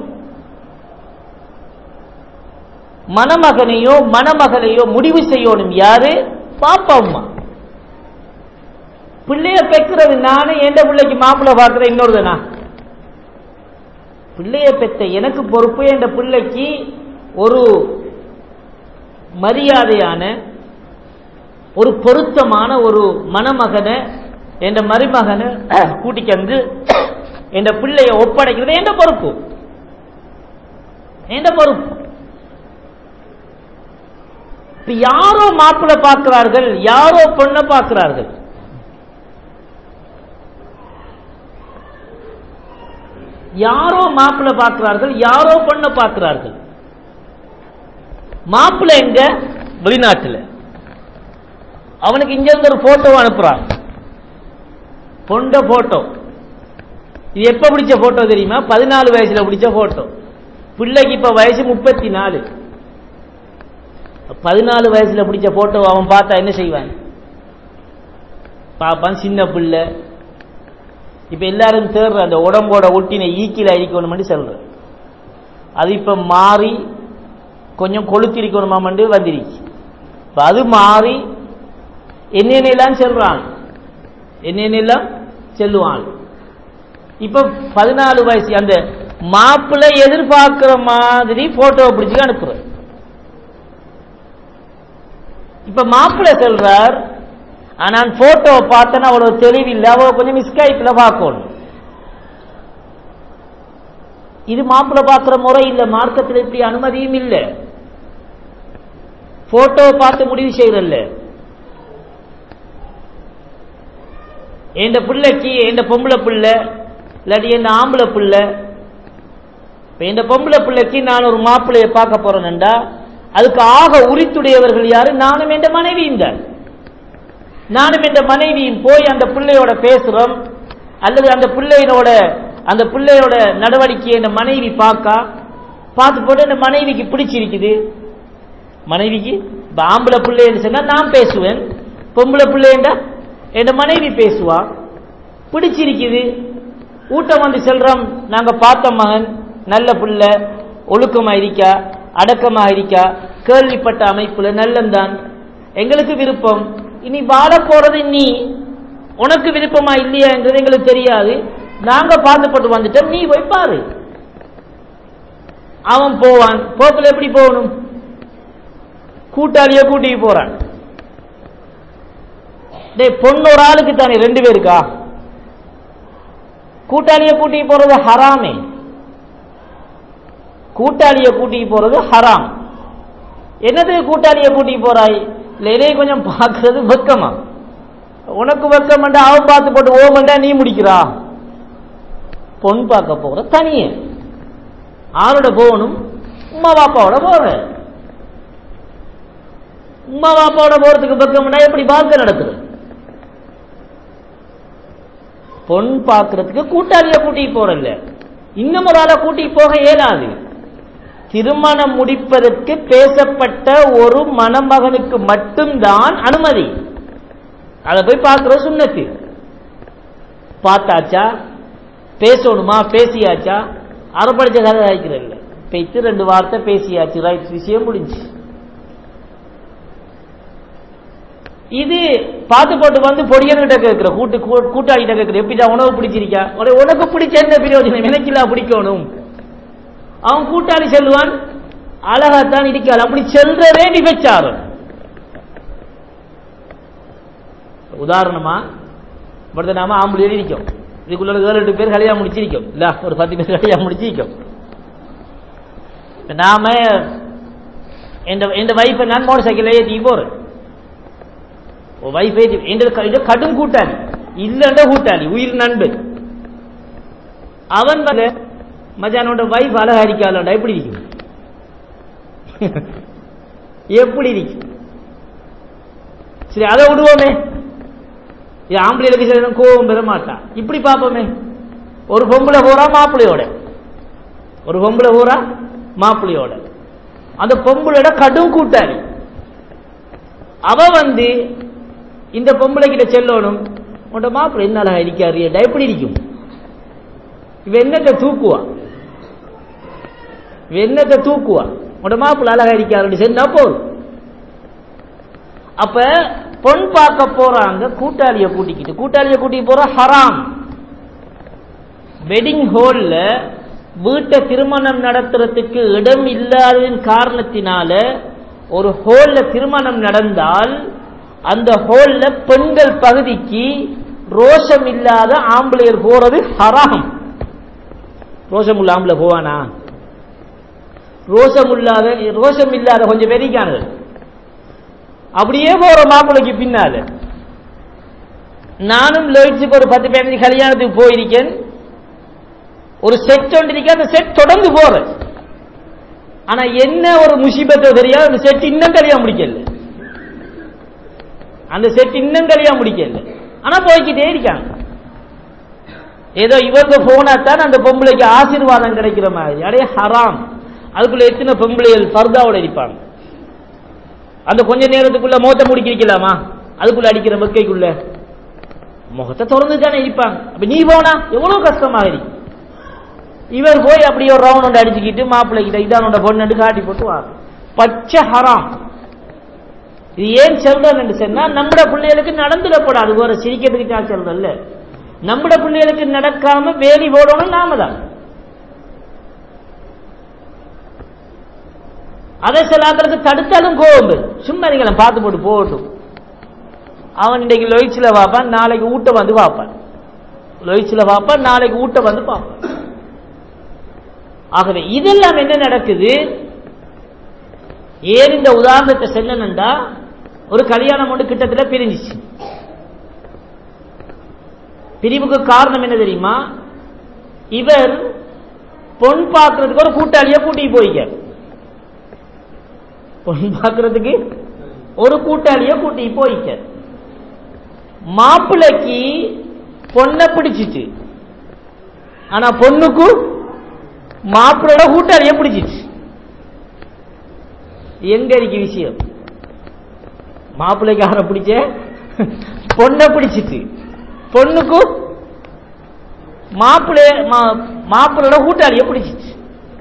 மணமகனையோ மணமகளையோ முடிவு செய்யணும் யாரு பாப்பா அம்மா பிள்ளைய பெக்கிறது நானே எந்த பிள்ளைக்கு மாப்பிள்ளை பார்க்கிற இன்னொருதனா பிள்ளைய பெற்ற எனக்கு பொறுப்பு என்ற பிள்ளைக்கு ஒரு மரியாதையான ஒரு பொருத்தமான ஒரு மணமகனை என்ற மருமகனை கூட்டிக்கந்து என்ற பிள்ளைய ஒப்படைக்கிறது என்ற பொறுப்பு என்ற பொறுப்பு இப்ப யாரோ மாப்பிள்ளை பார்க்கிறார்கள் யாரோ பொண்ணை பார்க்கிறார்கள் யாரோ மாப்பிள்ளை பார்க்கிறார்கள் யாரோ பொண்ணை பார்க்கிறார்கள் மாப்பிள்ளை எங்க வெளிநாட்டில் அவனுக்கு இங்க இருந்து ஒரு போட்டோ அனுப்புறான் பொண்ட போட்டோ இது எப்ப பிடிச்ச போட்டோ தெரியுமா பதினாலு வயசுல பிடிச்ச போட்டோ பிள்ளைக்கு இப்ப வயசு முப்பத்தி நாலு பதினாலு வயசுல பிடிச்ச போட்டோ அவன் பார்த்தா என்ன செய்வான் பாப்பான் சின்ன பிள்ளை இப்ப எல்லாரும் தேடுற அந்த உடம்போட ஒட்டின ஈக்கில அழிக்கணும்னு சொல்ற அது இப்ப மாறி கொஞ்சம் கொளுத்திருக்கணுமாமண்டு வந்துருச்சு இப்ப அது மாறி என்னென்னலாம் செல்றான் என்னென்னலாம் செல்லுவான் இப்ப பதினாலு வயசு அந்த மாப்பிள்ளை எதிர்பார்க்கிற மாதிரி போட்டோவை பிடிச்சு அனுப்புற இப்ப மாப்பிள்ளை செல்றார் நான் போட்டோவை பார்த்தேன்னா அவ்வளவு தெளிவில்லை அவ்வளவு கொஞ்சம் மிஸ்கைப்ல பார்க்கணும் இது மாப்பிள்ளை பார்க்கிற முறை இல்ல மார்க்கத்தில் இப்படி அனுமதியும் இல்லை போட்டோவை பார்த்து முடிவு செய்யறல்ல என் பிள்ளைக்கு என் பொம்பளை பிள்ளை இல்லாட்டி என் ஆம்பளை பிள்ளை என் பொம்பளை பிள்ளைக்கு நான் ஒரு மாப்பிள்ளைய பார்க்க போறேன்டா அதுக்கு ஆக உரித்துடையவர்கள் யாரு நானும் என் மனைவியும் தான் நானும் என் மனைவியும் போய் அந்த பிள்ளையோட பேசுறோம் அல்லது அந்த பிள்ளையோட அந்த பிள்ளையோட நடவடிக்கையை என் மனைவி பார்க்க பார்த்து போட்டு என் மனைவிக்கு பிடிச்சிருக்குது மனைவிக்கு இப்ப ஆம்பளை பிள்ளைன்னு சொன்னா நான் பேசுவேன் பொம்பளை பிள்ளைண்டா என் மனைவி பேசுவா பிடிச்சிருக்குது ஊட்டம் வந்து செல்றோம் நாங்க பார்த்த மகன் நல்ல பிள்ளை ஒழுக்கமா இருக்கா அடக்கமா இருக்கா கேள்விப்பட்ட அமைப்புல நல்லந்தான் எங்களுக்கு விருப்பம் இனி வாழ போறது நீ உனக்கு விருப்பமா இல்லையான்றது எங்களுக்கு தெரியாது நாங்க பார்த்துப்பட்டு வந்துட்டோம் நீ போய் பாரு அவன் போவான் போக்குல எப்படி போகணும் கூட்டாளிய கூட்டிட்டு போறான் டேய் பொண்ணு ஒரு ஆளுக்கு தானே ரெண்டு பேருக்கா கூட்டாளிய கூட்டிட்டு போறது ஹராமே கூட்டாளிய கூட்டிட்டு போறது ஹராம் என்னது கூட்டாளிய கூட்டிட்டு போறாய் இல்ல இதை கொஞ்சம் பார்க்கறது வெக்கமா உனக்கு வெக்கம் அவன் பார்த்து போட்டு ஓமண்டா நீ முடிக்கிறா பொன் பார்க்க போற தனியே ஆளோட போகணும் உமா பாப்பாவோட போற உமா பாப்பாவோட போறதுக்கு பக்கம்னா எப்படி பார்க்க நடக்குது பொன் பார்க்கறதுக்கு கூட்டாளிய கூட்டிட்டு போறல்ல இன்னும் ஒரு ஆளை கூட்டிட்டு போக இயலாது திருமணம் முடிப்பதற்கு பேசப்பட்ட ஒரு மணமகனுக்கு மட்டும்தான் அனுமதி அதை போய் பார்க்கிற சுண்ணத்து பார்த்தாச்சா பேசணுமா பேசியாச்சா அறப்படிச்ச கதை ஆய்க்கிறல்ல பேச்சு ரெண்டு வார்த்தை பேசியாச்சு ரைட் விஷயம் முடிஞ்சு இது பார்த்து போட்டு வந்து பொடியன்கிட்ட கேட்கிற கூட்டு கூ- கூட்டாளிகிட்ட கேட்கிற எப்படிடா உணவு பிடிச்சிருக்கா உனக்கு உனக்கு பிடிச்ச என்ன பிரயோஜனம் எனக்கு இல்ல பிடிக்கணும் அவன் கூட்டாளி செல்வான் அழகாத்தான் இருக்காது அப்படி செல்றதே விபச்சாரம் உதாரணமா இப்படி நாம ஆம்பளை இருக்கோம் இதுக்குள்ள ஏழு எட்டு பேர் கல்யாணம் முடிச்சிருக்கோம் இல்ல ஒரு பத்து பேர் கல்யாணம் முடிச்சிருக்கோம் இப்ப நாம என் வைஃபை நான் மோட்டர் சைக்கிள் ஏற்றி போறேன் வைஃபை என்ற கடும் கூட்டாளி இல்லன்ற கூட்டாளி உயிர் நண்பன் அவன் வந்து மச்சானோட வைஃப் அழகா இருக்காளோட எப்படி இருக்கும் எப்படி இருக்கும் சரி அதை விடுவோமே இது ஆம்பளைகளுக்கு சில நேரம் கோபம் பெற மாட்டான் இப்படி பார்ப்போமே ஒரு பொம்பளை போறா மாப்பிள்ளையோட ஒரு பொம்பளை போறா மாப்பிள்ளையோட அந்த பொம்பளையோட கடும் கூட்டாளி அவ வந்து இந்த பொம்பளை கிட்ட செல்லணும் உன்ட மாப்பிள்ளை என்ன அழகா இருக்காரு எப்படி இருக்கும் இவ என்னத்தை தூக்குவா இவ என்னத்தை தூக்குவா உன்ட மாப்பிள்ளை அழகா இருக்காரு சொன்னா போதும் அப்ப பொன் பார்க்க போறாங்க கூட்டாளிய கூட்டிக்கிட்டு கூட்டாளிய கூட்டிட்டு போற ஹராம் வெட்டிங் ஹோல்ல வீட்டை திருமணம் நடத்துறதுக்கு இடம் இல்லாததின் காரணத்தினால ஒரு ஹோல்ல திருமணம் நடந்தால் அந்த ஹோல்ல பெண்கள் பகுதிக்கு ரோஷம் இல்லாத ஆம்பளையர் போறது ஹராம் ரோஷம் உள்ள ஆம்பளை போவானா ரோஷம் இல்லாத ரோஷம் இல்லாத கொஞ்சம் பெரிக்கானது அப்படியே போற மாப்பிளைக்கு பின்னால நானும் லேட்ஸுக்கு ஒரு பத்து பதினஞ்சு கல்யாணத்துக்கு போயிருக்கேன் ஒரு செட் ஒன்று இருக்கு அந்த செட் தொடர்ந்து போறேன் ஆனா என்ன ஒரு முசிபத்தை தெரியாது அந்த செட் இன்னும் கல்யாணம் முடிக்கல அந்த செட் இன்னும் கல்யாணம் முடிக்கல ஆனா போய்கிட்டே இருக்காங்க ஏதோ இவங்க போனா தான் அந்த பொம்பளைக்கு ஆசீர்வாதம் கிடைக்கிற மாதிரி அடைய ஹராம் அதுக்குள்ள எத்தனை பொம்பளைகள் ஃபர்தாவோட இருப்பாங்க அந்த கொஞ்ச நேரத்துக்குள்ள முகத்தை முடிக்க வைக்கலாமா அதுக்குள்ள அடிக்கிற வெக்கைக்குள்ள முகத்தை திறந்து தானே இருப்பாங்க அப்ப நீ போனா எவ்வளவு கஷ்டமாக இருக்கு இவர் போய் அப்படியே ஒரு ரவுண்ட் ஒன்று அடிச்சுக்கிட்டு மாப்பிள்ளை கிட்ட இதானோட பொண்ணு காட்டி போட்டு வா பச்சை ஹராம் இது ஏன் சொல்றேன்னு சொன்னா நம்மட பிள்ளைகளுக்கு நடந்துடப்படாது வேற சிரிக்கிறதுக்கு நான் சொல்றேன்ல நம்மட பிள்ளைகளுக்கு நடக்காம வேலி போடணும் நாம தான் அதை சில ஆக்களுக்கு தடுத்தாலும் கோவம் வரும். சும்மா நீங்க பார்த்து போட்டு போகட்டும் அவன் இன்னைக்கு லொயிச்சில் பார்ப்பான் நாளைக்கு ஊட்ட வந்து பார்ப்பான் லொயிச்சில் பார்ப்பான் நாளைக்கு ஊட்ட வந்து பார்ப்பான் ஆகவே இதெல்லாம் என்ன நடக்குது ஏன் இந்த உதாரணத்தை செல்லணுண்டா ஒரு கல்யாணம் ஒன்று கிட்டத்தட்ட பிரிஞ்சிச்சு பிரிவுக்கு காரணம் என்ன தெரியுமா இவர் பொன் பார்க்கறதுக்கு ஒரு கூட்டாளியை கூட்டிட்டு போய்க்க பொன் பார்க்கறதுக்கு ஒரு கூட்டாளிய கூட்டி போய்க்க மாப்பிள்ளைக்கு பொண்ணை பிடிச்சிச்சு ஆனா பொண்ணுக்கு மாப்பிள்ளோட கூட்டாளிய பிடிச்சிச்சு எங்க இருக்கு விஷயம் மாப்பிள்ளைக்கு யாரை பிடிச்ச பொண்ணை பிடிச்சிட்டு பொண்ணுக்கு மாப்பிள்ளை மாப்பிள்ளோட கூட்டாளிய பிடிச்சிச்சு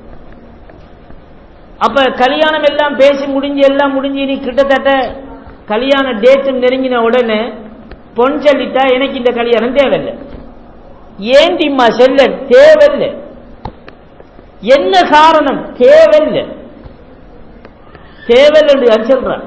அப்ப கல்யாணம் எல்லாம் பேசி முடிஞ்சு எல்லாம் முடிஞ்சு நீ கிட்டத்தட்ட கல்யாண டேட் நெருங்கின உடனே பொன் சொல்லிட்டா எனக்கு இந்த கல்யாணம் தேவையில்லை ஏன் டிம்மா செல்ல தேவையில்லை என்ன காரணம் தேவையில்லை தேவையில்லை என்று சொல்றான்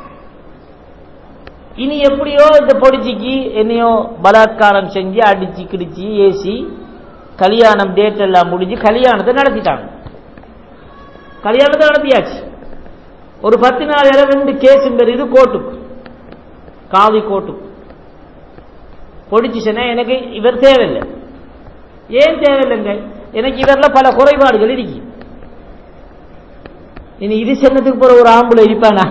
இனி எப்படியோ இந்த பொடிச்சிக்கு என்னையோ பலாத்காரம் செஞ்சு அடிச்சு கிடிச்சு ஏசி கல்யாணம் டேட் எல்லாம் முடிஞ்சு கல்யாணத்தை நடத்திட்டாங்க கல்யாணத்தை நடத்தியாச்சு ஒரு பத்து நாள் ரெண்டு கேஸ் இது கோர்ட்டுக்கு காவி கோர்ட்டுக்கு பொடிச்சுச்சுன்னா எனக்கு இவர் தேவையில்லை ஏன் தேவையில்லைங்க எனக்கு இவர்ல பல குறைபாடுகள் இருக்கு இனி இது சென்னதுக்கு போற ஒரு ஆம்பளை இருப்பானா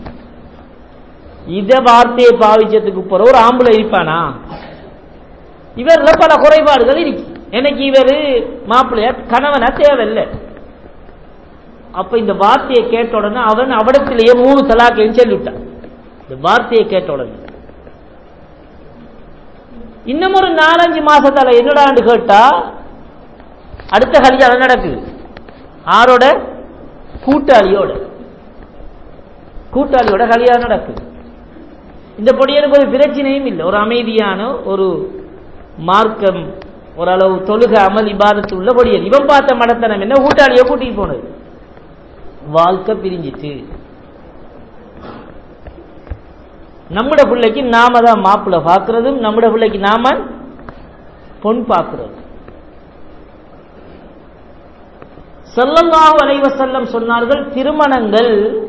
இத வார்த்தையை பாவிச்சதுக்கு போற ஒரு ஆம்பளை இருப்பானா இவர்ல பல குறைபாடுகள் இருக்கு எனக்கு இவர் மாப்பிள்ளைய கணவனா தேவையில்லை அப்ப இந்த வார்த்தையை கேட்ட உடனே அவன் அவடத்திலேயே மூணு தலாக்கையும் சொல்லிவிட்டான் இந்த வார்த்தையை கேட்ட உடனே இன்னும் ஒரு நாலஞ்சு மாசத்தால என்னடான்னு கேட்டா அடுத்த கல்யாணம் நடக்குது ஆரோட கூட்டாளியோட கூட்டாளியோட கல்யாணம் நடக்குது இந்த பொடியனுக்கு ஒரு பிரச்சனையும் இல்லை ஒரு அமைதியான ஒரு மார்க்கம் ஓரளவு தொழுக அமல் இபாதத்து உள்ள பொடியன் இவன் பார்த்த மடத்தனம் என்ன கூட்டாளியோ கூட்டிட்டு போனது வாழ்க்கை பிரிஞ்சிட்டு நம்மட பிள்ளைக்கு நாம தான் மாப்பிள்ள பார்க்கறதும் நம்மட பிள்ளைக்கு நாம பொன் பார்க்கிறது செல்லல்லாஹு அலைவ செல்லம் சொன்னார்கள் திருமணங்கள்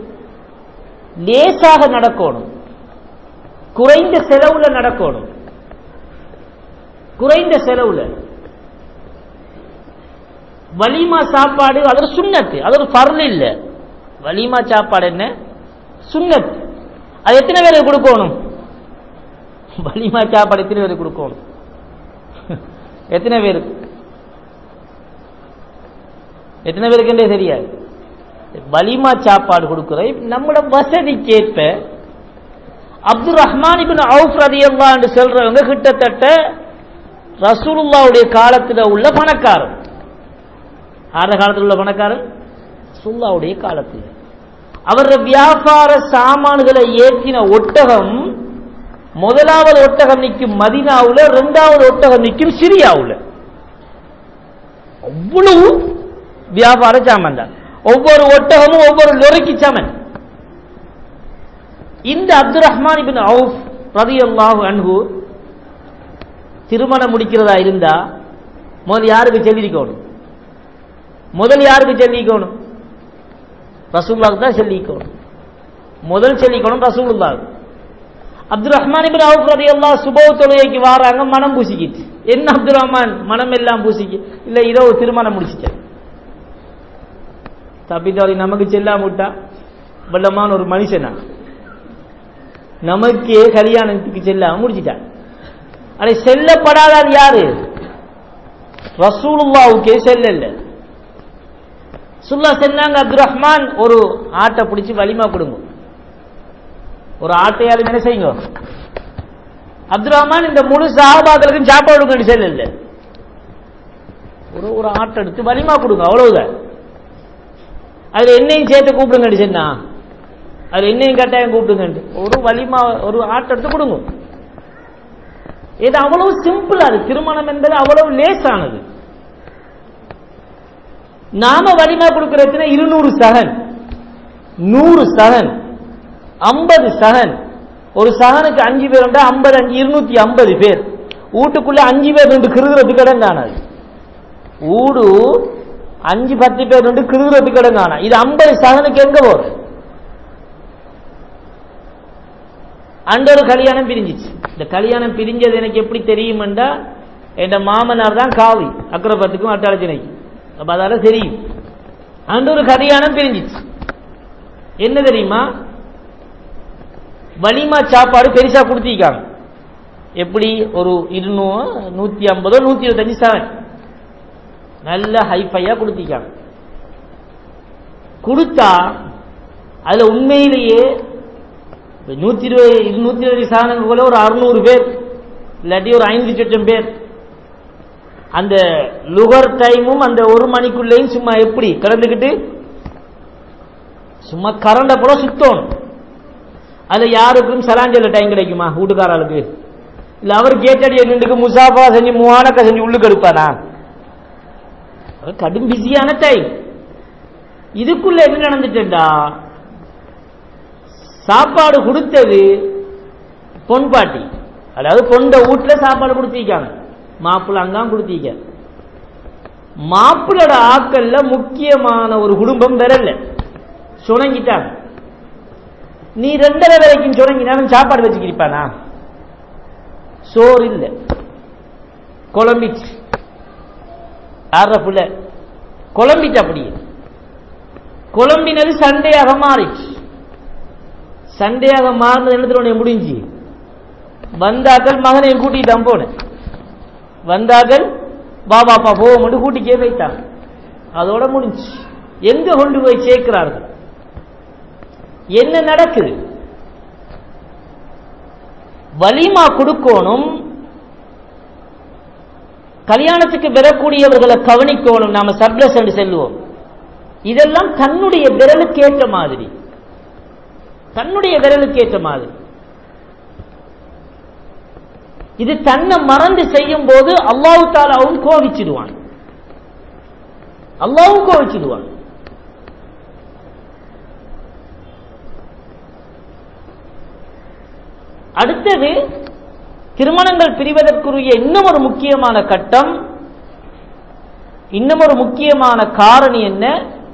லேசாக நடக்கணும் குறைந்த செலவுல நடக்கணும் குறைந்த செலவுல வலிமா சாப்பாடு அது ஒரு சுண்ணத்து அது ஒரு பருள் இல்ல வலிமா சாப்பாடு என்ன சுண்ணத் அது எத்தனை பேருக்கு கொடுக்கணும் வலிமா சாப்பாடு எத்தனை பேருக்கு கொடுக்கணும் எத்தனை பேருக்கு எத்தனை பேருக்குன்றே தெரியாது வலிமா சாப்பாடு கொடுக்கிற நம்மளோட வசதிக்கேற்ப அப்துல் ரஹ்மான் இபின் அவுஃப் ரதியல்லா என்று சொல்றவங்க கிட்டத்தட்ட ரசூலுல்லாவுடைய காலத்தில் உள்ள பணக்காரன் ஆற காலத்தில் உள்ள பணக்காரன் சுல்லாவுடைய காலத்தில் அவர் வியாபார சாமான்களை ஏற்றின ஒட்டகம் முதலாவது ஒட்டகம் நிற்கும் மதினாவுல இரண்டாவது ஒட்டகம் நிற்கும் சிரியாவுல அவ்வளவு வியாபார சாமான் தான் ஒவ்வொரு ஒட்டகமும் ஒவ்வொரு லொரிக்கு சமன் இந்த அப்துல் ரஹ்மான் இபின் அவுஃப் ரதியல்லாஹு அன்ஹு திருமணம் முடிக்கிறதா இருந்தா முதல் யாருக்கு சொல்லிக்கணும் முதல் யாருக்கு சொல்லிக்கணும் ரசூல்லாவுக்கு தான் சொல்லிக்கணும் முதல் சொல்லிக்கணும் ரசூலுல்லாவுக்கு அப்துல் ரஹ்மான் இபின் அவுஃப் ரதியல்லாஹ் சுபவ தொழுகைக்கு வாராங்க மனம் பூசிக்கிட்டு என்ன அப்துல் ரஹ்மான் மனம் எல்லாம் பூசிக்கு இல்ல இதோ திருமணம் முடிச்சிட்டேன் தப்பித்தவரை நமக்கு செல்லாம விட்டா வல்லமான ஒரு மனுஷனா நமக்கே கல்யாணத்துக்கு செல்லாம முடிச்சிட்டான் அதை செல்லப்படாதார் யாரு ரசூலுல்லாவுக்கே செல்லல சுல்லா சென்னாங்க அப்துல் ரஹ்மான் ஒரு ஆட்டை பிடிச்சி வலிமா கொடுங்க ஒரு ஆட்டையாலும் என்ன செய்யுங்க அப்துல் ரஹ்மான் இந்த முழு சாபாக்களுக்கும் சாப்பாடு கொடுக்க செல்லல ஒரு ஒரு ஆட்டை எடுத்து வலிமா கொடுங்க அவ்வளவுதான் அதுல என்னையும் சேர்த்து கூப்பிடுங்க சொன்னா அதுல என்னையும் கட்டாயம் கூப்பிடுங்க ஒரு வலிமா ஒரு ஆட்டை எடுத்து கொடுங்க இது அவ்வளவு சிம்பிளா இருக்கு திருமணம் என்பது அவ்வளவு லேசானது நாம வலிமா கொடுக்கறதுனா இருநூறு சகன் நூறு சகன் ஐம்பது சகன் ஒரு சகனுக்கு அஞ்சு பேர் உண்டா ஐம்பது அஞ்சு இருநூத்தி ஐம்பது பேர் வீட்டுக்குள்ள அஞ்சு பேர் ரெண்டு கிருகிறதுக்கு இடம் காணாது ஊடு அஞ்சு பத்து பேர் ரெண்டு கிருகிறதுக்கு இடம் காணா இது ஐம்பது சகனுக்கு எங்க போற அண்ட ஒரு கல்யாணம் பிரிஞ்சிச்சு இந்த கல்யாணம் பிரிஞ்சது எனக்கு எப்படி தெரியுமெண்டா என் மாமனார் தான் காவி அக்கரப்பத்துக்கும் அட்டாளச்சினைக்கும் அப்ப அதால தெரியும் அண்ட ஒரு கல்யாணம் பிரிஞ்சிச்சு என்ன தெரியுமா வலிமா சாப்பாடு பெருசா கொடுத்திருக்காங்க எப்படி ஒரு இருநூறு நூத்தி ஐம்பதோ நூத்தி இருபத்தஞ்சு செவன் நல்ல ஹைஃபையா கொடுத்திருக்காங்க கொடுத்தா அதுல உண்மையிலேயே நூத்தி இருபது இருநூத்தி இருபது சாதனங்களுக்குள்ள ஒரு அறுநூறு பேர் இல்லாட்டி ஒரு ஐந்து லட்சம் பேர் அந்த லுகர் டைமும் அந்த ஒரு மணிக்குள்ளேயும் சும்மா எப்படி கிடந்துக்கிட்டு சும்மா கரண்ட போல சுத்தணும் அதுல யாருக்கும் சலாஞ்சல டைம் கிடைக்குமா வீட்டுக்காரர்களுக்கு இல்ல அவர் கேட்டடி என்னண்டுக்கு முசாஃபா செஞ்சு மூவானக்க செஞ்சு உள்ளுக்கு எடுப்பானா கடும் பிஸியான டைம் இதுக்குள்ள என்ன நடந்துட்டா சாப்பாடு கொடுத்தது பொன்பாட்டி அதாவது பொண்ட வீட்டுல சாப்பாடு கொடுத்திருக்காங்க மாப்பிள்ள அங்காம் கொடுத்தீங்க மாப்பிளோட ஆக்கல்ல முக்கியமான ஒரு குடும்பம் வரல சுணங்கிட்டாங்க நீ ரெண்டரை வரைக்கும் சுணங்கினாலும் சாப்பாடு வச்சுக்கிருப்பானா சோறு இல்லை குழம்பிச்சு யார புள்ள குழம்பிச்சு அப்படியே குழம்பினது சண்டையாக மாறிச்சு சண்டையாக மாறினது என்ன முடிஞ்சு வந்தாக்கள் மகனை கூட்டிட்டான் போனேன் வந்தாக்கள் பாபாப்பா போவோம் கூட்டிக்கே வைத்தாங்க அதோட முடிஞ்சு எங்க கொண்டு போய் சேர்க்கிறார்கள் என்ன நடக்குது வலிமா கொடுக்கணும் கல்யாணத்துக்கு பெறக்கூடியவர்களை கவனிக்கணும் நாம சர்ப்ளஸ் என்று செல்லுவோம் இதெல்லாம் தன்னுடைய விரலுக்கு ஏற்ற மாதிரி தன்னுடைய விரலுக்கு ஏற்ற மாதிரி இது தன்னை மறந்து செய்யும் போது அல்லாஹு தாலாவும் கோவிச்சிடுவான் அல்லாவும் கோவிச்சிடுவான் அடுத்தது திருமணங்கள் பிரிவதற்குரிய இன்னும் ஒரு முக்கியமான கட்டம் இன்னும் ஒரு முக்கியமான காரணி என்ன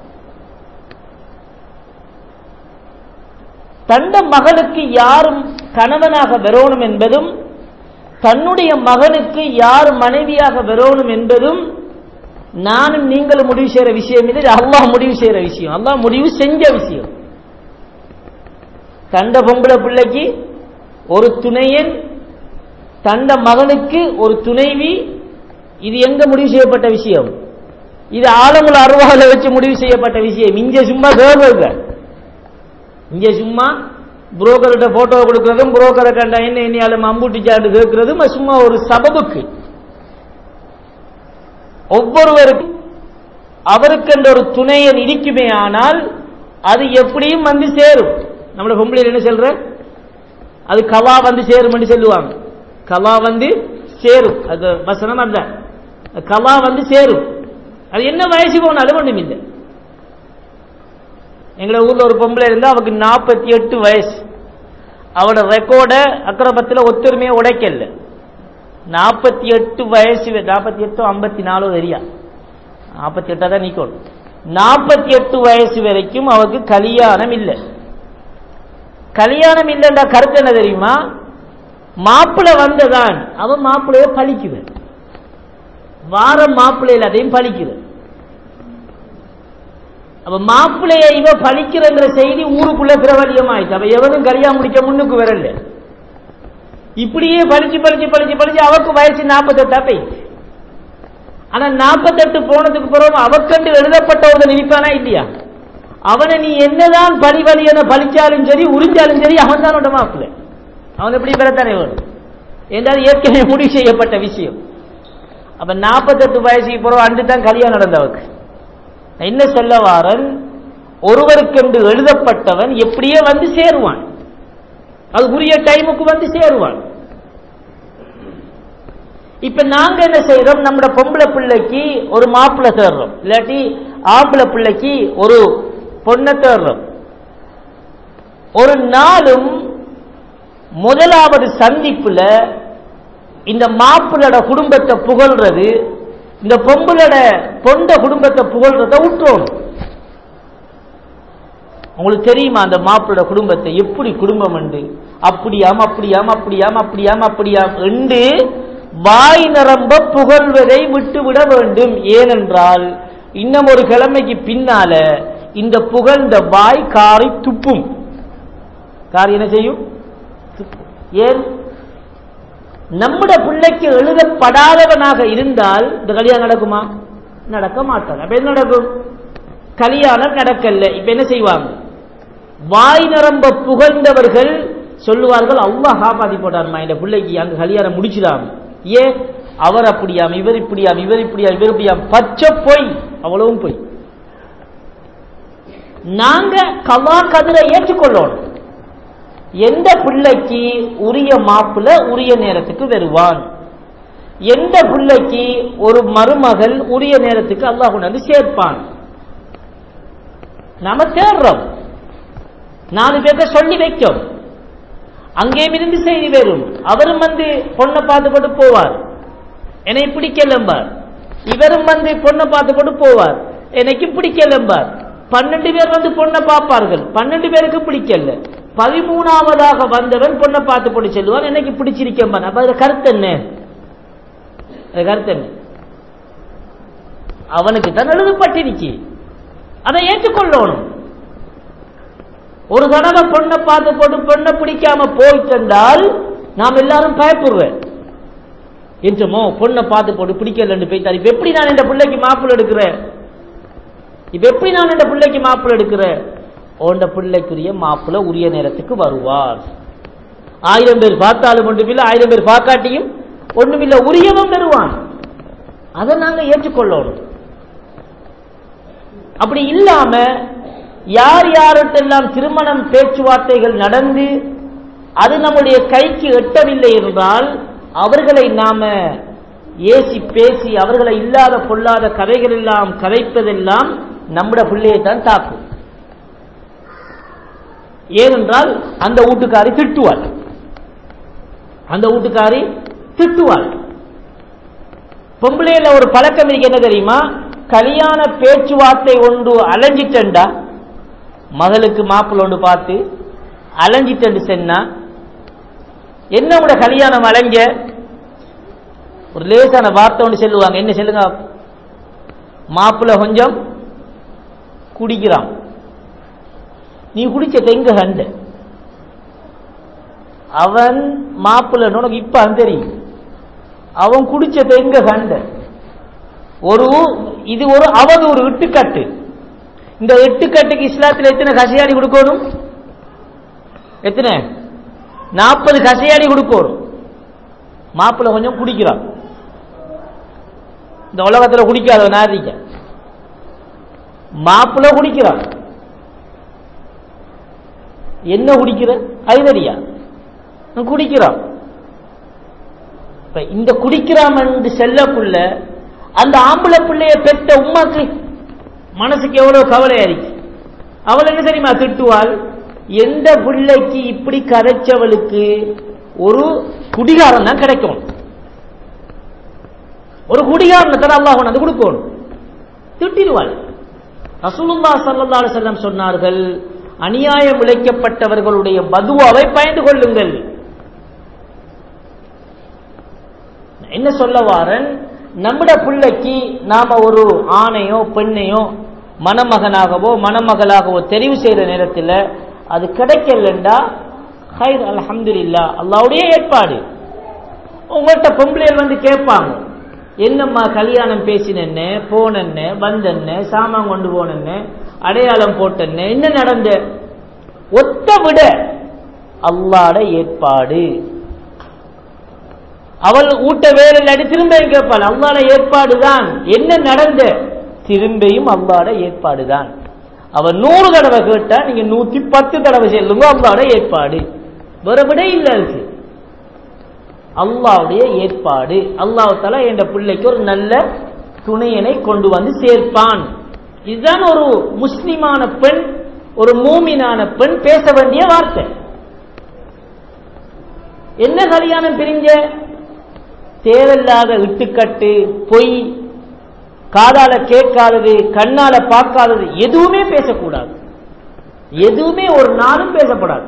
தந்த மகளுக்கு யாரும் கணவனாக வரணும் என்பதும் தன்னுடைய மகனுக்கு யார் மனைவியாக வரணும் என்பதும் நானும் நீங்களும் முடிவு செய்யற விஷயம் இல்லை இது அல்லாஹ் முடிவு செய்யற விஷயம் அல்லாஹ் முடிவு செஞ்ச விஷயம் தண்ட பொம்பளை பிள்ளைக்கு ஒரு துணையன் தண்ட மகனுக்கு ஒரு துணைவி இது எங்க முடிவு செய்யப்பட்ட விஷயம் இது ஆலமுல அருவால வச்சு முடிவு செய்யப்பட்ட விஷயம் இங்க சும்மா கேள்விங்க இங்க சும்மா புரோக்கர்கிட்ட போட்டோ கொடுக்கறதும் புரோக்கரை கண்டா என்ன என்னையாலும் அம்பூட்டி சாட்டு கேட்கறதும் சும்மா ஒரு சபபுக்கு ஒவ்வொருவருக்கும் அவருக்கென்ற ஒரு துணையன் இருக்குமே ஆனால் அது எப்படியும் வந்து சேரும் நம்மள பொம்பளையில் என்ன சொல்ற அது கவா வந்து சேரும் என்று சொல்லுவாங்க கவா வந்து சேரும் அது வசனம் அல்ல கவா வந்து சேரும் அது என்ன வயசு போனாலும் ஒன்றும் இல்லை எங்களை ஊர்ல ஒரு பொம்பளை இருந்தா அவருக்கு நாற்பத்தி எட்டு வயசு அவட ரெக்கார்ட அக்கரபத்தில் ஒத்துரிமையை உடைக்கல நாற்பத்தி எட்டு வயசு நாற்பத்தி எட்டு ஐம்பத்தி நாலு தெரியா நாற்பத்தி எட்டா தான் நிக்கணும் நாற்பத்தி எட்டு வயசு வரைக்கும் அவருக்கு கல்யாணம் இல்லை கல்யாணம் இல்லைன்ற கருத்து என்ன தெரியுமா மாப்பிள்ளை வந்ததான் அவன் மாப்பிள்ளைய பழிக்குவேன் வாரம் மாப்பிள்ளையில் அதையும் பழிக்குவேன் அப்ப மாப்பிள்ளைய இவ பழிக்கிறங்கிற செய்தி ஊருக்குள்ள பிரபலியம் ஆயிடுச்சு அப்ப எவனும் கல்யாணம் முடிக்க முன்னுக்கு வரல இப்படியே பழிச்சு பழிச்சு பழிச்சு பழிச்சு அவருக்கு வயசு நாற்பத்தெட்டா போயிடுச்சு ஆனா நாற்பத்தெட்டு போனதுக்கு பிறகு அவக்கண்டு எழுதப்பட்ட ஒரு நினைப்பானா இல்லையா அவனை நீ என்னதான் பழி வலி என பழிச்சாலும் சரி உறிஞ்சாலும் சரி அவன் தான் உண்ட மாப்பிள்ள அவன் எப்படி பெறத்தானே வேணும் என்றால் ஏற்கனவே முடிவு செய்யப்பட்ட விஷயம் அப்ப நாற்பத்தெட்டு வயசுக்கு பிறகு அன்று தான் கல்யாணம் நடந்தவருக்கு என்ன சொல்ல வாரன் ஒருவருக்கென்று எழுதப்பட்டவன் எப்படியே வந்து சேருவான் அது உரிய டைமுக்கு வந்து சேருவான் இப்ப நாங்க என்ன செய்யறோம் நம்ம பொம்பளை பிள்ளைக்கு ஒரு மாப்பிள்ளை தேடுறோம் இல்லாட்டி ஆம்பளை பிள்ளைக்கு ஒரு பொண்ணை தேடுறோம் ஒரு நாளும் முதலாவது சந்திப்புல இந்த மாப்பிள்ளோட குடும்பத்தை புகழ்றது இந்த பொம்பளோட பொண்ட குடும்பத்தை புகழ்றத விட்டுரும் உங்களுக்கு தெரியுமா அந்த மாப்பிளோட குடும்பத்தை எப்படி குடும்பம் உண்டு அப்படியாம் அப்படியாம் அப்படியாம் அப்படியாம் அப்படியாம் என்று வாய் நிரம்ப புகழ்வதை விட்டுவிட வேண்டும் ஏனென்றால் இன்னும் ஒரு கிழமைக்கு பின்னால இந்த புகழ்ந்த வாய் காரை துப்பும் கார் என்ன செய்யும் ஏன் நம்முடைய பிள்ளைக்கு எழுதப்படாதவனாக இருந்தால் இந்த கல்யாணம் நடக்குமா நடக்க மாட்டாங்க அப்ப என்ன நடக்கும் கல்யாணம் நடக்கல இப்ப என்ன செய்வாங்க வாய் நிரம்ப புகழ்ந்தவர்கள் சொல்லுவார்கள் அல்லாஹ் காப்பாத்தி போட்டாருமா இந்த பிள்ளைக்கு அங்க கல்யாணம் முடிச்சிடாம ஏன் அவர் அப்படியாம் இவர் இப்படியாம் இவர் இப்படியாம் இவர் இப்படியாம் பச்சை பொய் அவ்வளவும் பொய் நாங்க கவா கதிரை ஏற்றுக்கொள்ளணும் எந்த பிள்ளைக்கு உரிய மாப்பிள்ள உரிய நேரத்துக்கு வருவான் எந்த பிள்ளைக்கு ஒரு மருமகள் உரிய நேரத்துக்கு அல்லாஹ் கொண்டு சேர்ப்பான் நாம தேடுறோம் நாலு பேர்த்த சொல்லி வைக்கும் அங்கேயும் இருந்து செய்தி வரும் அவரும் வந்து பொண்ணை பார்த்து கொண்டு போவார் என்னை பிடிக்கலம்பார் இவரும் வந்து பொண்ணை பார்த்து கொண்டு போவார் எனக்கு பிடிக்கலம்பார் பன்னெண்டு பேர் வந்து பொண்ணை பார்ப்பார்கள் பன்னெண்டு பேருக்கு பிடிக்கல பதிமூணாவதாக வந்தவன் பொண்ணை பார்த்து போட்டு சொல்லுவான் எனக்கு பிடிச்சிருக்கேன் அப்ப அதுல கருத்து என்ன அது கருத்து என்ன அவனுக்கு தான் எழுதப்பட்டிருச்சு அதை ஏற்றுக்கொள்ளணும் ஒரு தடவை பொண்ணை பார்த்து போட்டு பொண்ணை பிடிக்காம போயிட்டால் நாம் எல்லாரும் பயப்படுவேன் என்றமோ பொண்ணை பார்த்து போட்டு பிடிக்கலன்னு போயிட்டார் இப்ப எப்படி நான் இந்த பிள்ளைக்கு மாப்பிள்ள எடுக்கிறேன் இப்ப எப்படி நான் இந்த பிள்ளைக்கு மாப்பிள்ள எடுக்கிறேன் ஓண்ட பிள்ளைக்குரிய மாப்பிள்ள உரிய நேரத்துக்கு வருவார் ஆயிரம் பேர் பார்த்தாலும் ஒன்றுமில்லை ஆயிரம் பேர் பார்க்காட்டியும் ஒண்ணுமில்லை உரியவன் வருவான் அதை நாங்க ஏற்றுக்கொள்ளணும் அப்படி இல்லாம யார் யார்கிட்டெல்லாம் திருமணம் பேச்சுவார்த்தைகள் நடந்து அது நம்முடைய கைக்கு எட்டவில்லை என்றால் அவர்களை நாம ஏசி பேசி அவர்களை இல்லாத பொல்லாத கதைகள் எல்லாம் கதைப்பதெல்லாம் நம்முடைய பிள்ளையை தான் தாக்கும் ஏனென்றால் அந்த வீட்டுக்காரி திட்டுவாள் அந்த வீட்டுக்காரி திட்டுவாள் பொம்பளையில ஒரு பழக்கம் இருக்கு என்ன தெரியுமா கல்யாண பேச்சுவார்த்தை ஒன்று அலைஞ்சிட்டா மகளுக்கு மாப்பிள்ள ஒன்று பார்த்து அலைஞ்சிட்டு சென்னா என்ன உட கல்யாணம் அலைஞ்ச ஒரு லேசான வார்த்தை ஒன்று சொல்லுவாங்க என்ன சொல்லுங்க மாப்பிள்ள கொஞ்சம் குடிக்கிறான் நீ குடிச்ச தெங்க கண்ட அவன் மாப்பிள்ள உனக்கு இப்ப தெரியும் அவன் குடிச்ச தெங்க கண்ட ஒரு இது ஒரு அவன் ஒரு இட்டுக்கட்டு இந்த எட்டுக்கட்டுக்கு இஸ்லாத்தில் எத்தனை கசையாடி கொடுக்கணும் எத்தனை நாற்பது கசையாடி கொடுக்கணும் மாப்பிள்ள கொஞ்சம் குடிக்கிறான் இந்த உலகத்தில் குடிக்காத நாரிக்க மாப்பிள்ள குடிக்கிறான் என்ன குடிக்கிற ஐதரியா குடிக்கிறான் இந்த குடிக்கிறான் என்று செல்லக்குள்ள அந்த ஆம்பளை பிள்ளைய பெற்ற உமாக்கு மனசுக்கு எவ்வளவு கவலையா இருக்கு அவள் என்ன தெரியுமா திட்டுவாள் எந்த பிள்ளைக்கு இப்படி கதைச்சவளுக்கு ஒரு குடிகாரம் தான் கிடைக்கும் ஒரு குடிகாரன் தர அல்லாஹ் கொண்டு கொடுக்கணும் திட்டிடுவாள் ரசூலுல்லா சல்லா செல்லம் சொன்னார்கள் அநியாயம் இழைக்கப்பட்டவர்களுடைய பதுவாவை பயந்து கொள்ளுங்கள் என்ன சொல்ல வாரன் நம்முடைய பிள்ளைக்கு நாம ஒரு ஆணையோ பெண்ணையோ மணமகனாகவோ மணமகளாகவோ தெரிவு செய்யற நேரத்தில் அது கிடைக்கலண்டா ஹைர் அலமதுல்லா அல்லாவுடைய ஏற்பாடு உங்கள்கிட்ட பொம்பளைகள் வந்து கேட்பாங்க என்னம்மா கல்யாணம் பேசினென்ன போனென்ன வந்தென்ன சாமான் கொண்டு போனென்ன அடையாளம் போட்டென்ன என்ன நடந்த ஒத்த விட அல்லாட ஏற்பாடு அவள் ஊட்ட வேலை இல்லாட்டி திரும்பியும் கேட்பாள் அல்லாட ஏற்பாடு தான் என்ன நடந்த திரும்பியும் அல்லாட ஏற்பாடு தான் அவன் நூறு தடவை கேட்டா நீங்க நூத்தி பத்து தடவை செல்லுங்க அல்லாட ஏற்பாடு வேற விட இல்ல இருக்கு அல்லாவுடைய ஏற்பாடு அல்லாஹால என்ற பிள்ளைக்கு ஒரு நல்ல துணையனை கொண்டு வந்து சேர்ப்பான் இதுதான் ஒரு முஸ்லிமான பெண் ஒரு மூமினான பெண் பேச வேண்டிய வார்த்தை என்ன கல்யாணம் பிரிஞ்ச தேவையில்லாத இட்டுக்கட்டு பொய் காதால கேட்காதது கண்ணால பார்க்காதது எதுவுமே பேசக்கூடாது எதுவுமே ஒரு நாளும் பேசப்படாது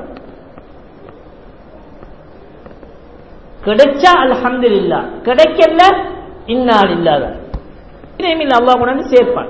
கிடைச்சா அல்ஹம்து இல்லா கிடைக்கல இன்னால் இல்லாத அல்லாஹ் கொண்டு சேர்ப்பான்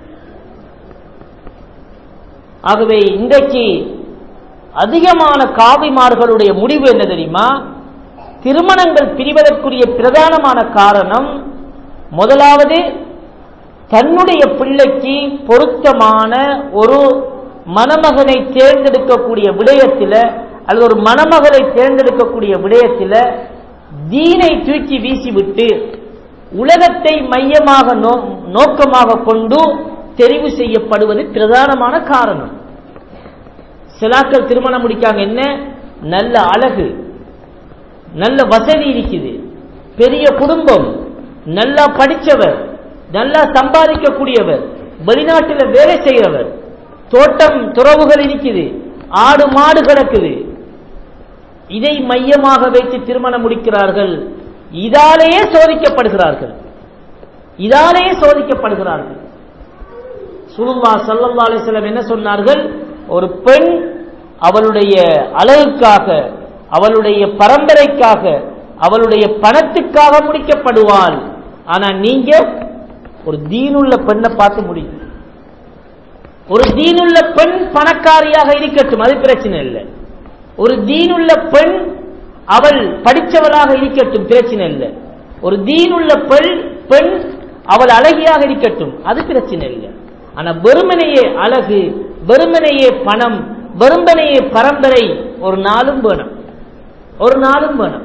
ஆகவே இன்றைக்கு அதிகமான காவிமார்களுடைய முடிவு என்ன தெரியுமா திருமணங்கள் பிரிவதற்குரிய பிரதானமான காரணம் முதலாவது தன்னுடைய பிள்ளைக்கு பொருத்தமான ஒரு மணமகனை தேர்ந்தெடுக்கக்கூடிய விடயத்தில் அல்லது ஒரு மணமகளை தேர்ந்தெடுக்கக்கூடிய விடயத்தில் தீனை தூக்கி வீசிவிட்டு உலகத்தை மையமாக நோக்கமாக கொண்டு தெரிவு செய்யப்படுவது பிரதானமான காரணம் சிலாக்கள் திருமணம் முடிக்காங்க என்ன நல்ல அழகு நல்ல வசதி இருக்குது பெரிய குடும்பம் நல்லா படிச்சவர் நல்லா சம்பாதிக்கக்கூடியவர் வெளிநாட்டில் வேலை செய்கிறவர் தோட்டம் துறவுகள் இருக்குது ஆடு மாடு கிடக்குது இதை மையமாக வைத்து திருமணம் முடிக்கிறார்கள் இதாலேயே சோதிக்கப்படுகிறார்கள் இதாலேயே சோதிக்கப்படுகிறார்கள் சுருல்லா சல்லல்லா அலிஸ்லம் என்ன சொன்னார்கள் ஒரு பெண் அவளுடைய அழகுக்காக அவளுடைய பரம்பரைக்காக அவளுடைய பணத்துக்காக முடிக்கப்படுவாள் ஆனா நீங்க ஒரு தீனுள்ள பெண்ணை பார்த்து முடியும் ஒரு தீனுள்ள பெண் பணக்காரியாக இருக்கட்டும் அது பிரச்சனை இல்லை ஒரு தீனுள்ள பெண் அவள் படித்தவளாக இருக்கட்டும் பிரச்சனை இல்லை ஒரு தீனுள்ள பெண் பெண் அவள் அழகியாக இருக்கட்டும் அது பிரச்சனை இல்லை ஆனா வெறுமனையே அழகு வெறுமனையே பணம் வெறுமனையே பரம்பரை ஒரு நாளும் வேணும் ஒரு நாளும் வேணும்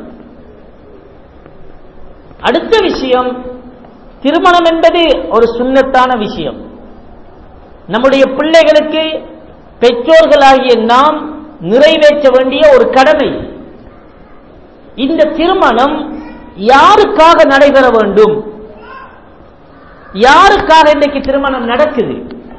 அடுத்த விஷயம் திருமணம் என்பது ஒரு சுண்ணத்தான விஷயம் நம்முடைய பிள்ளைகளுக்கு பெற்றோர்களாகிய நாம் நிறைவேற்ற வேண்டிய ஒரு கடமை இந்த திருமணம் யாருக்காக நடைபெற வேண்டும் யாருக்காக இன்றைக்கு திருமணம் நடக்குது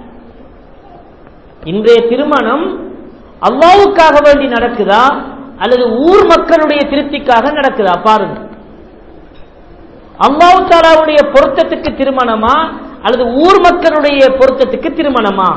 இன்றைய திருமணம் அல்லாவுக்காக வேண்டி நடக்குதா அல்லது ஊர் மக்களுடைய திருப்திக்காக நடக்குதா பாருங்க அல்லாஹு தாலாவுடைய பொருத்தத்துக்கு திருமணமா அல்லது ஊர் மக்களுடைய பொருத்தத்துக்கு திருமணமா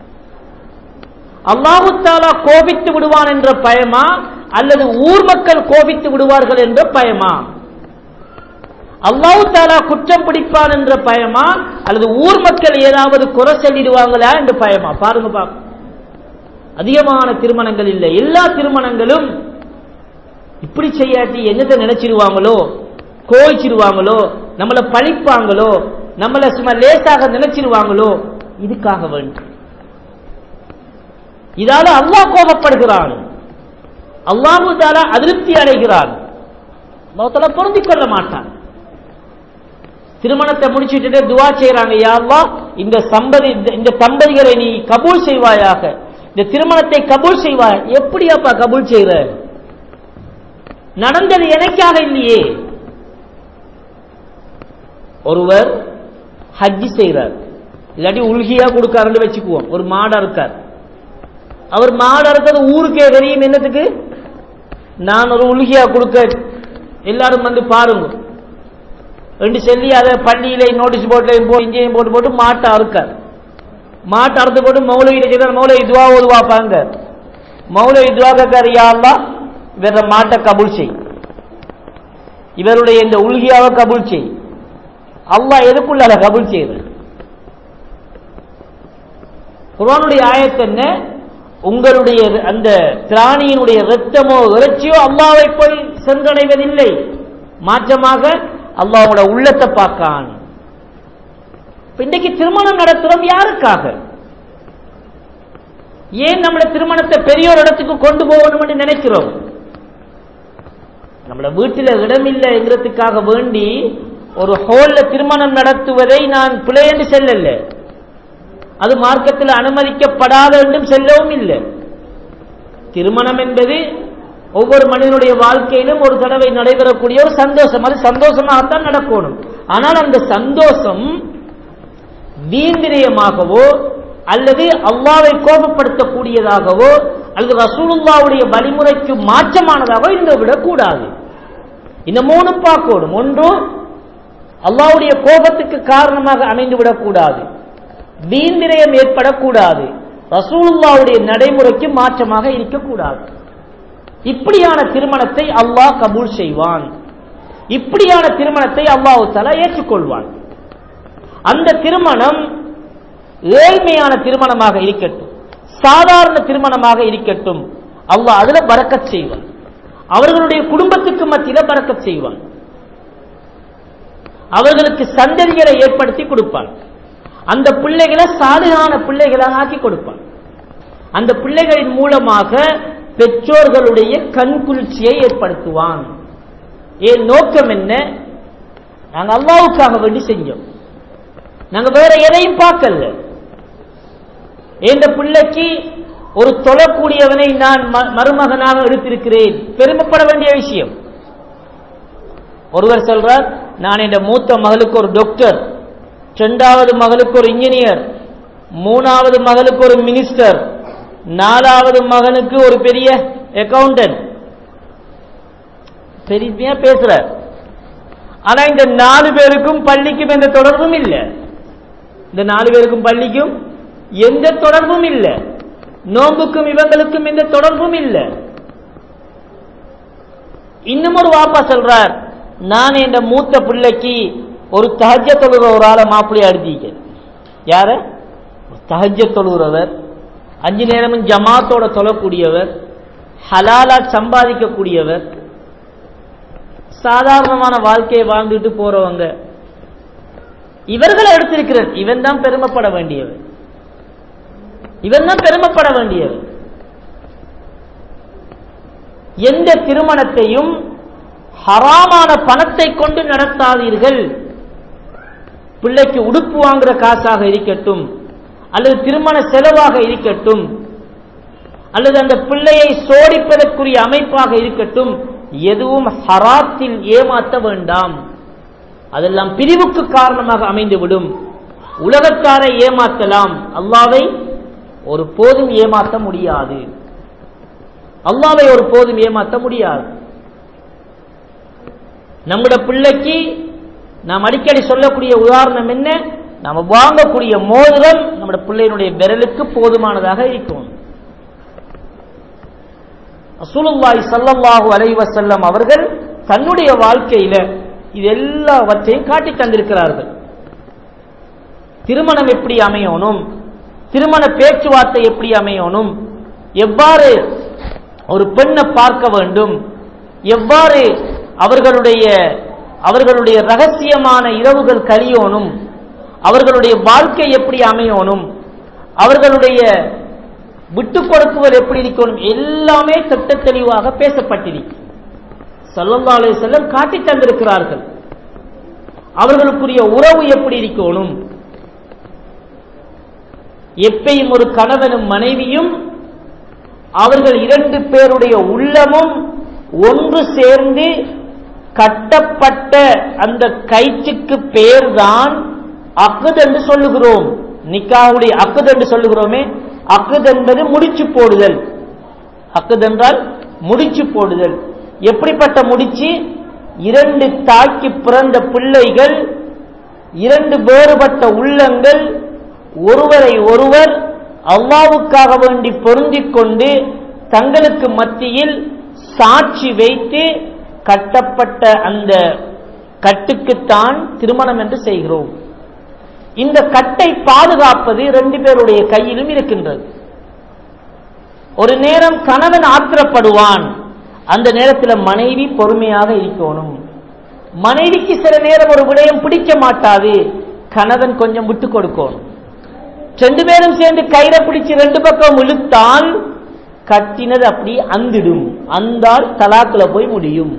அல்லாஹு தாலா கோபித்து விடுவான் என்ற பயமா அல்லது ஊர் மக்கள் கோபித்து விடுவார்கள் என்ற பயமா அல்லாஹு தாலா குற்றம் பிடிப்பான் என்ற பயமா அல்லது ஊர் மக்கள் ஏதாவது குறை சொல்லிடுவாங்களா என்று பயமா பாருங்க பாருங்க அதிகமான திருமணங்கள் இல்லை எல்லா திருமணங்களும் இப்படி செய்யாட்டி என்னத்தை நினைச்சிருவாங்களோ கோயிச்சிருவாங்களோ நம்மளை பழிப்பாங்களோ நம்மளை சும்மா லேசாக நினைச்சிருவாங்களோ இதுக்காக வேண்டும் இதால அல்லாஹ் கோபப்படுகிறான் அல்லாஹு தாலா அதிருப்தி அடைகிறான் அல்லாஹால பொருந்திக் கொள்ள மாட்டான் திருமணத்தை முடிச்சுட்டு துவா செய்யறாங்க யாவா இந்த சம்பதி இந்த தம்பதிகளை நீ கபூல் செய்வாயாக இந்த திருமணத்தை கபூல் செய்வாய் எப்படியாப்பா கபூல் செய்யற நடந்தது எனக்காக இல்லையே ஒருவர் ஹஜ்ஜி செய்கிறார் இல்லாட்டி உல்கியா கொடுக்காருன்னு வச்சுக்குவோம் ஒரு மாடா இருக்கார் அவர் மாடா இருக்கிறது ஊருக்கே தெரியும் என்னத்துக்கு நான் ஒரு உல்கியா கொடுக்க எல்லாரும் வந்து பாருங்க ரெண்டு சொல்லி அதை பள்ளியில நோட்டீஸ் போர்ட்லையும் போ இங்கேயும் போட்டு போட்டு மாட்டை அறுக்கார் மாட்டை அறுத்து போட்டு மௌலவியிட செய்தார் மௌலவி துவா ஓதுவாப்பாங்க மௌலவி துவா கேட்காரு யாருலா இவர மாட்டை கபூல் செய் இவருடைய இந்த உல்கியாவை கபூல் செய் அல்லாஹ் எதுக்குள்ள அதை கபூல் செய்யுது குர்ஆனுடைய ஆயத்து என்ன உங்களுடைய அந்த திராணியினுடைய ரத்தமோ இறைச்சியோ அல்லாவை போய் சென்றடைவதில்லை மாற்றமாக அல்லாவோட உள்ளத்தை பார்க்கான் இன்றைக்கு திருமணம் நடத்துறோம் யாருக்காக ஏன் நம்மள திருமணத்தை பெரியோர் இடத்துக்கு கொண்டு போகணும் நினைக்கிறோம் நம்மள வீட்டில் இடமில்லைங்கிறதுக்காக வேண்டி ஒரு ஹோல்ல திருமணம் நடத்துவதை நான் பிழை என்று செல்லல அது மார்க்கத்தில் அனுமதிக்கப்படாத என்றும் செல்லவும் இல்லை திருமணம் என்பது ஒவ்வொரு மனிதனுடைய வாழ்க்கையிலும் ஒரு தடவை நடைபெறக்கூடிய ஒரு சந்தோஷம் அது சந்தோஷமாகத்தான் நடக்கணும் ஆனால் அந்த சந்தோஷம் வீந்திரியமாகவோ அல்லது அல்லாவை கோபப்படுத்தக்கூடியதாகவோ அல்லது ரசூலுல்லாவுடைய வழிமுறைக்கு மாற்றமானதாகவோ இருந்து விடக்கூடாது இந்த மூணு பார்க்கணும் ஒன்று அல்லாவுடைய கோபத்துக்கு காரணமாக அமைந்து விடக்கூடாது வீந்திரயம் ஏற்படக்கூடாது ரசூலுல்லாவுடைய நடைமுறைக்கு மாற்றமாக இருக்கக்கூடாது இப்படியான திருமணத்தை அல்லாஹ் கபூல் செய்வான் இப்படியான திருமணத்தை அல்லாஹு தலா ஏற்றுக்கொள்வான் அந்த திருமணம் ஏழ்மையான திருமணமாக இருக்கட்டும் சாதாரண திருமணமாக இருக்கட்டும் அல்லாஹ் அதுல பறக்கச் செய்வான் அவர்களுடைய குடும்பத்துக்கு மத்தியில பறக்கச் செய்வான் அவர்களுக்கு சந்ததிகளை ஏற்படுத்தி கொடுப்பான் அந்த பிள்ளைகளை சாதுகான பிள்ளைகளாக ஆக்கி கொடுப்பான் அந்த பிள்ளைகளின் மூலமாக பெற்றோர்களுடைய கண்குளிர்ச்சியை ஏற்படுத்துவான் என் நோக்கம் என்ன நாங்க அல்லாவுக்காக வேண்டி செஞ்சோம் நாங்க வேற எதையும் பார்க்கல எந்த பிள்ளைக்கு ஒரு தொழக்கூடியவனை நான் மருமகனாக எடுத்திருக்கிறேன் பெருமைப்பட வேண்டிய விஷயம் ஒருவர் சொல்றார் நான் என் மூத்த மகளுக்கு ஒரு டாக்டர் இரண்டாவது மகளுக்கு ஒரு இன்ஜினியர் மூணாவது மகளுக்கு ஒரு மினிஸ்டர் நாலாவது மகனுக்கு ஒரு பெரிய அக்கவுண்டன்ட் பெரிய பேசுற ஆனா இந்த நாலு பேருக்கும் பள்ளிக்கும் எந்த தொடர்பும் இல்லை இந்த நாலு பேருக்கும் பள்ளிக்கும் எந்த தொடர்பும் இல்லை நோம்புக்கும் இவங்களுக்கும் எந்த தொடர்பும் இல்லை இன்னும் ஒரு வாப்பா சொல்றார் நான் என் மூத்த பிள்ளைக்கு ஒரு தஹஜ தொழுற ஒரு ஆளை மாப்பிள்ளை அடிச்சிக்க யார தஹஜ தொழுகிறவர் அஞ்சு நேரமும் ஜமாத்தோட தொழக்கூடியவர் ஹலாலா சம்பாதிக்கக்கூடியவர் சாதாரணமான வாழ்க்கையை வாழ்ந்துட்டு போறவங்க இவர்களை எடுத்திருக்கிறார் இவன் தான் பெருமைப்பட வேண்டியவர் இவன் தான் பெருமைப்பட வேண்டியவர் எந்த திருமணத்தையும் ஹராமான பணத்தை கொண்டு நடத்தாதீர்கள் பிள்ளைக்கு உடுப்பு வாங்குற காசாக இருக்கட்டும் அல்லது திருமண செலவாக இருக்கட்டும் அல்லது அந்த பிள்ளையை சோடிப்பதற்குரிய அமைப்பாக இருக்கட்டும் எதுவும் ஹராத்தில் ஏமாற்ற வேண்டாம் அதெல்லாம் பிரிவுக்கு காரணமாக அமைந்துவிடும் உலகத்தாரை ஏமாற்றலாம் அல்லாவை ஒரு போதும் ஏமாற்ற முடியாது அல்லாவை ஒரு போதும் ஏமாற்ற முடியாது நம்முடைய பிள்ளைக்கு நாம் அடிக்கடி சொல்லக்கூடிய உதாரணம் என்ன நாம வாங்கக்கூடிய மோதிரம் நம்முடைய பிள்ளையினுடைய விரலுக்கு போதுமானதாக இருக்கும் அசுலுல்லாய் சல்லல்லாஹு அலைவசல்லம் அவர்கள் தன்னுடைய வாழ்க்கையில இது எல்லாவற்றையும் காட்டி தந்திருக்கிறார்கள் திருமணம் எப்படி அமையணும் திருமண பேச்சுவார்த்தை எப்படி அமையணும் எவ்வாறு ஒரு பெண்ணை பார்க்க வேண்டும் எவ்வாறு அவர்களுடைய அவர்களுடைய ரகசியமான இரவுகள் கழியணும் அவர்களுடைய வாழ்க்கை எப்படி அமையணும் அவர்களுடைய விட்டு கொடுக்குவது எப்படி இருக்கணும் எல்லாமே திட்ட தெளிவாக பேசப்பட்டிருக்கு சல்லல்லா அலி செல்லம் காட்டி தந்திருக்கிறார்கள் அவர்களுக்குரிய உறவு எப்படி இருக்கணும் எப்பையும் ஒரு கணவனும் மனைவியும் அவர்கள் இரண்டு பேருடைய உள்ளமும் ஒன்று சேர்ந்து கட்டப்பட்ட அந்த கயிற்றுக்கு பேர்தான் அக்குது என்று சொல்லுகிறோம் நிக்காவுடைய அக்குது என்று சொல்லுகிறோமே அக்குது என்பது முடிச்சு போடுதல் அக்குது என்றால் முடிச்சு போடுதல் எப்படிப்பட்ட முடிச்சு இரண்டு தாய்க்கு பிறந்த பிள்ளைகள் இரண்டு வேறுபட்ட உள்ளங்கள் ஒருவரை ஒருவர் அல்லாவுக்காக வேண்டி பொருந்திக் கொண்டு தங்களுக்கு மத்தியில் சாட்சி வைத்து கட்டப்பட்ட அந்த கட்டுக்குத்தான் திருமணம் என்று செய்கிறோம் இந்த கட்டை பாதுகாப்பது ரெண்டு பேருடைய கையிலும் இருக்கின்றது ஒரு நேரம் கணவன் ஆத்திரப்படுவான் அந்த நேரத்தில் மனைவி பொறுமையாக இருக்கணும் மனைவிக்கு சில நேரம் ஒரு விடயம் பிடிக்க மாட்டாது கணவன் கொஞ்சம் விட்டு கொடுக்கணும் ரெண்டு பேரும் சேர்ந்து கயிறை பிடிச்சு ரெண்டு பக்கம் இழுத்தால் கட்டினது அப்படி அந்திடும் அந்தால் தலாக்குல போய் முடியும்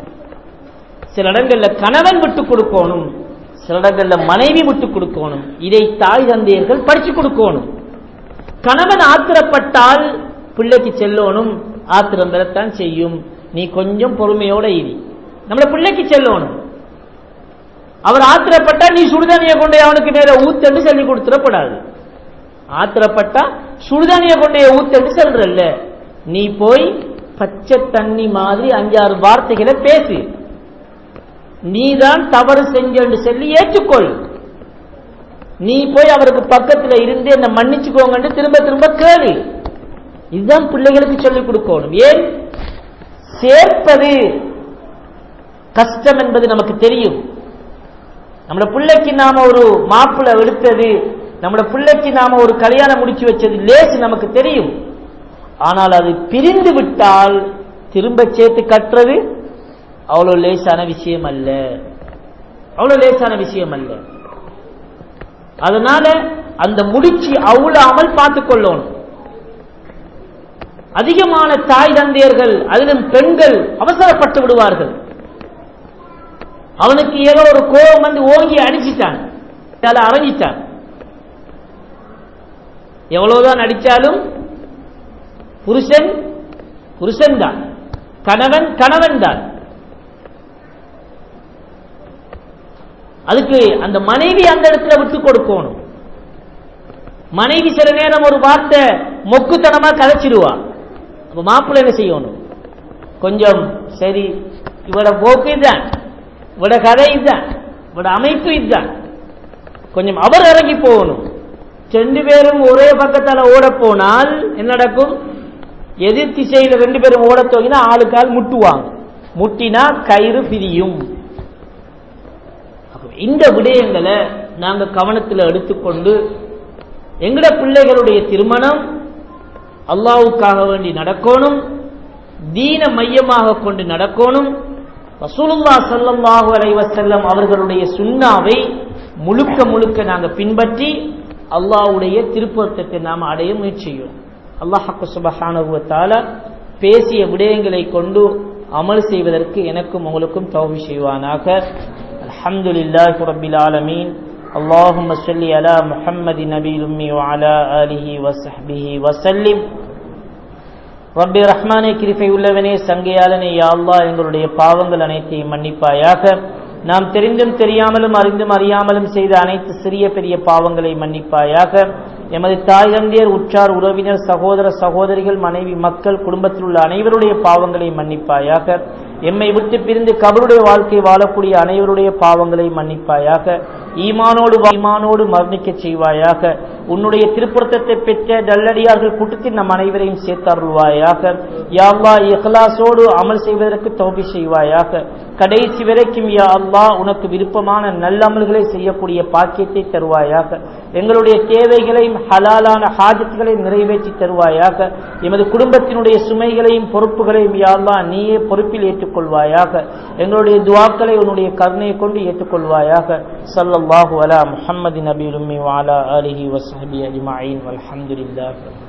சில இடங்கள்ல கணவன் விட்டு கொடுக்கணும் சில இடங்கள்ல மனைவி விட்டு கொடுக்கணும் இதை தாய் தந்தையர்கள் படிச்சு கொடுக்கணும் கணவன் ஆத்திரப்பட்டால் பிள்ளைக்கு செல்லணும் ஆத்திரம் பெறத்தான் செய்யும் நீ கொஞ்சம் பொறுமையோட இரு நம்மள பிள்ளைக்கு செல்லணும் அவர் ஆத்திரப்பட்டா நீ சுடுதண்ணியை கொண்டு அவனுக்கு மேல ஊத்தண்டு சொல்லி கொடுத்துடக்கூடாது ஆத்திரப்பட்டா சுடுதண்ணியை கொண்டு ஊத்தண்டு சொல்றல்ல நீ போய் பச்சை தண்ணி மாதிரி அஞ்சாறு வார்த்தைகளை பேசு நீதான் தவறு செஞ்சு சொல்லி ஏற்றுக்கொள் நீ போய் அவருக்கு பக்கத்துல இருந்து என்ன மன்னிச்சுக்கோங்கன்னு திரும்ப திரும்ப கேளு இதுதான் பிள்ளைகளுக்கு சொல்லிக் கொடுக்கணும் ஏன் சேர்ப்பது கஷ்டம் என்பது நமக்கு தெரியும் நம்மள பிள்ளைக்கு நாம ஒரு மாப்பிள்ளை எடுத்தது நம்மள பிள்ளைக்கு நாம ஒரு கல்யாணம் முடிச்சு வச்சது லேசு நமக்கு தெரியும் ஆனால் அது பிரிந்து விட்டால் திரும்ப சேர்த்து கட்டுறது அவ்வளவு லேசான விஷயம் அல்ல அவ்வளவு லேசான விஷயம் அல்ல அதனால அந்த முடிச்சு அவுளாமல் பார்த்துக் கொள்ளணும் அதிகமான தாய் தந்தையர்கள் அதிலும் பெண்கள் அவசரப்பட்டு விடுவார்கள் அவனுக்கு ஏதோ ஒரு கோபம் வந்து ஓங்கி அடிச்சிட்டான் அரங்கிட்டான் எவ்வளவுதான் அடிச்சாலும் புருஷன் புருஷன் தான் கணவன் கணவன் தான் அதுக்கு அந்த மனைவி அந்த இடத்துல விட்டு கொடுக்கணும் மனைவி சில நேரம் ஒரு வார்த்தை மொக்குத்தனமா கதைச்சிடுவா அப்ப மாப்பிள்ளை என்ன செய்யணும் கொஞ்சம் சரி இவட போக்கு இதுதான் இவட கதை இதுதான் இவட அமைப்பு இதுதான் கொஞ்சம் அவர் இறங்கி போகணும் ரெண்டு பேரும் ஒரே பக்கத்தால ஓட போனால் என்ன நடக்கும் எதிர் திசையில ரெண்டு பேரும் ஓட தோங்கினா ஆளுக்கால் முட்டுவாங்க முட்டினா கயிறு பிரியும் இந்த விடயங்களை நாங்க கவனத்தில் எடுத்துக்கொண்டு எங்கட பிள்ளைகளுடைய திருமணம் அல்லாவுக்காக வேண்டி நடக்கணும் தீன மையமாக கொண்டு நடக்கணும் ரசூலுல்லா சல்லல்லாஹு அலைவசல்லம் அவர்களுடைய சுண்ணாவை முழுக்க முழுக்க நாங்கள் பின்பற்றி அல்லாவுடைய திருப்பத்தை நாம் அடைய முயற்சியும் அல்லாஹாக்கு சுபஹானுவத்தால பேசிய விடயங்களை கொண்டு அமல் செய்வதற்கு எனக்கும் உங்களுக்கும் தௌவி செய்வானாக அல்ஹம்துலில்லாஹி ரப்பில் ஆலமீன் اللهم صل على محمد نبي الأمي وعلى آله وصحبه وسلم ரப்பி ரஹ்மானே கிருபை உள்ளவனே சங்கையாளனே யா அல்லாஹ் எங்களுடைய பாவங்கள் அனைத்தையும் மன்னிப்பாயாக நாம் தெரிந்தும் தெரியாமலும் அறிந்தும் அறியாமலும் செய்த அனைத்து சிறிய பெரிய பாவங்களை மன்னிப்பாயாக எமது தாய் தந்தையர் உற்றார் உறவினர் சகோதர சகோதரிகள் மனைவி மக்கள் குடும்பத்தில் உள்ள அனைவருடைய பாவங்களை மன்னிப்பாயாக எம்மை விட்டு பிரிந்து கபருடைய வாழ்க்கை வாழக்கூடிய அனைவருடைய பாவங்களை மன்னிப்பாயாக ஈமானோடு ஈமானோடு மரணிக்க செய்வாயாக உன்னுடைய திருப்புறத்தை பெற்ற நல்லடியார்கள் கூட்டத்தில் நம் அனைவரையும் சேர்த்தருள்வாயாக யாழ்லா இஹ்லாசோடு அமல் செய்வதற்கு தோல்வி செய்வாயாக கடைசி வரைக்கும் யா அல்லா உனக்கு விருப்பமான நல்லமல்களை செய்யக்கூடிய பாக்கியத்தை தருவாயாக எங்களுடைய தேவைகளையும் ஹலாலான ஹாஜத்துகளையும் நிறைவேற்றி தருவாயாக எமது குடும்பத்தினுடைய சுமைகளையும் பொறுப்புகளையும் யாழ்லா நீயே பொறுப்பில் ஏற்றுக்கொள்வாயாக எங்களுடைய துவாக்களை உன்னுடைய கருணையை கொண்டு ஏற்றுக்கொள்வாயாக சல்லல்லாஹு அலா முஹம்மது நபி உம்மி வாலா அலிஹி வசஹபி அஜ்மாயின் வல்ஹம்துலில்லாஹ்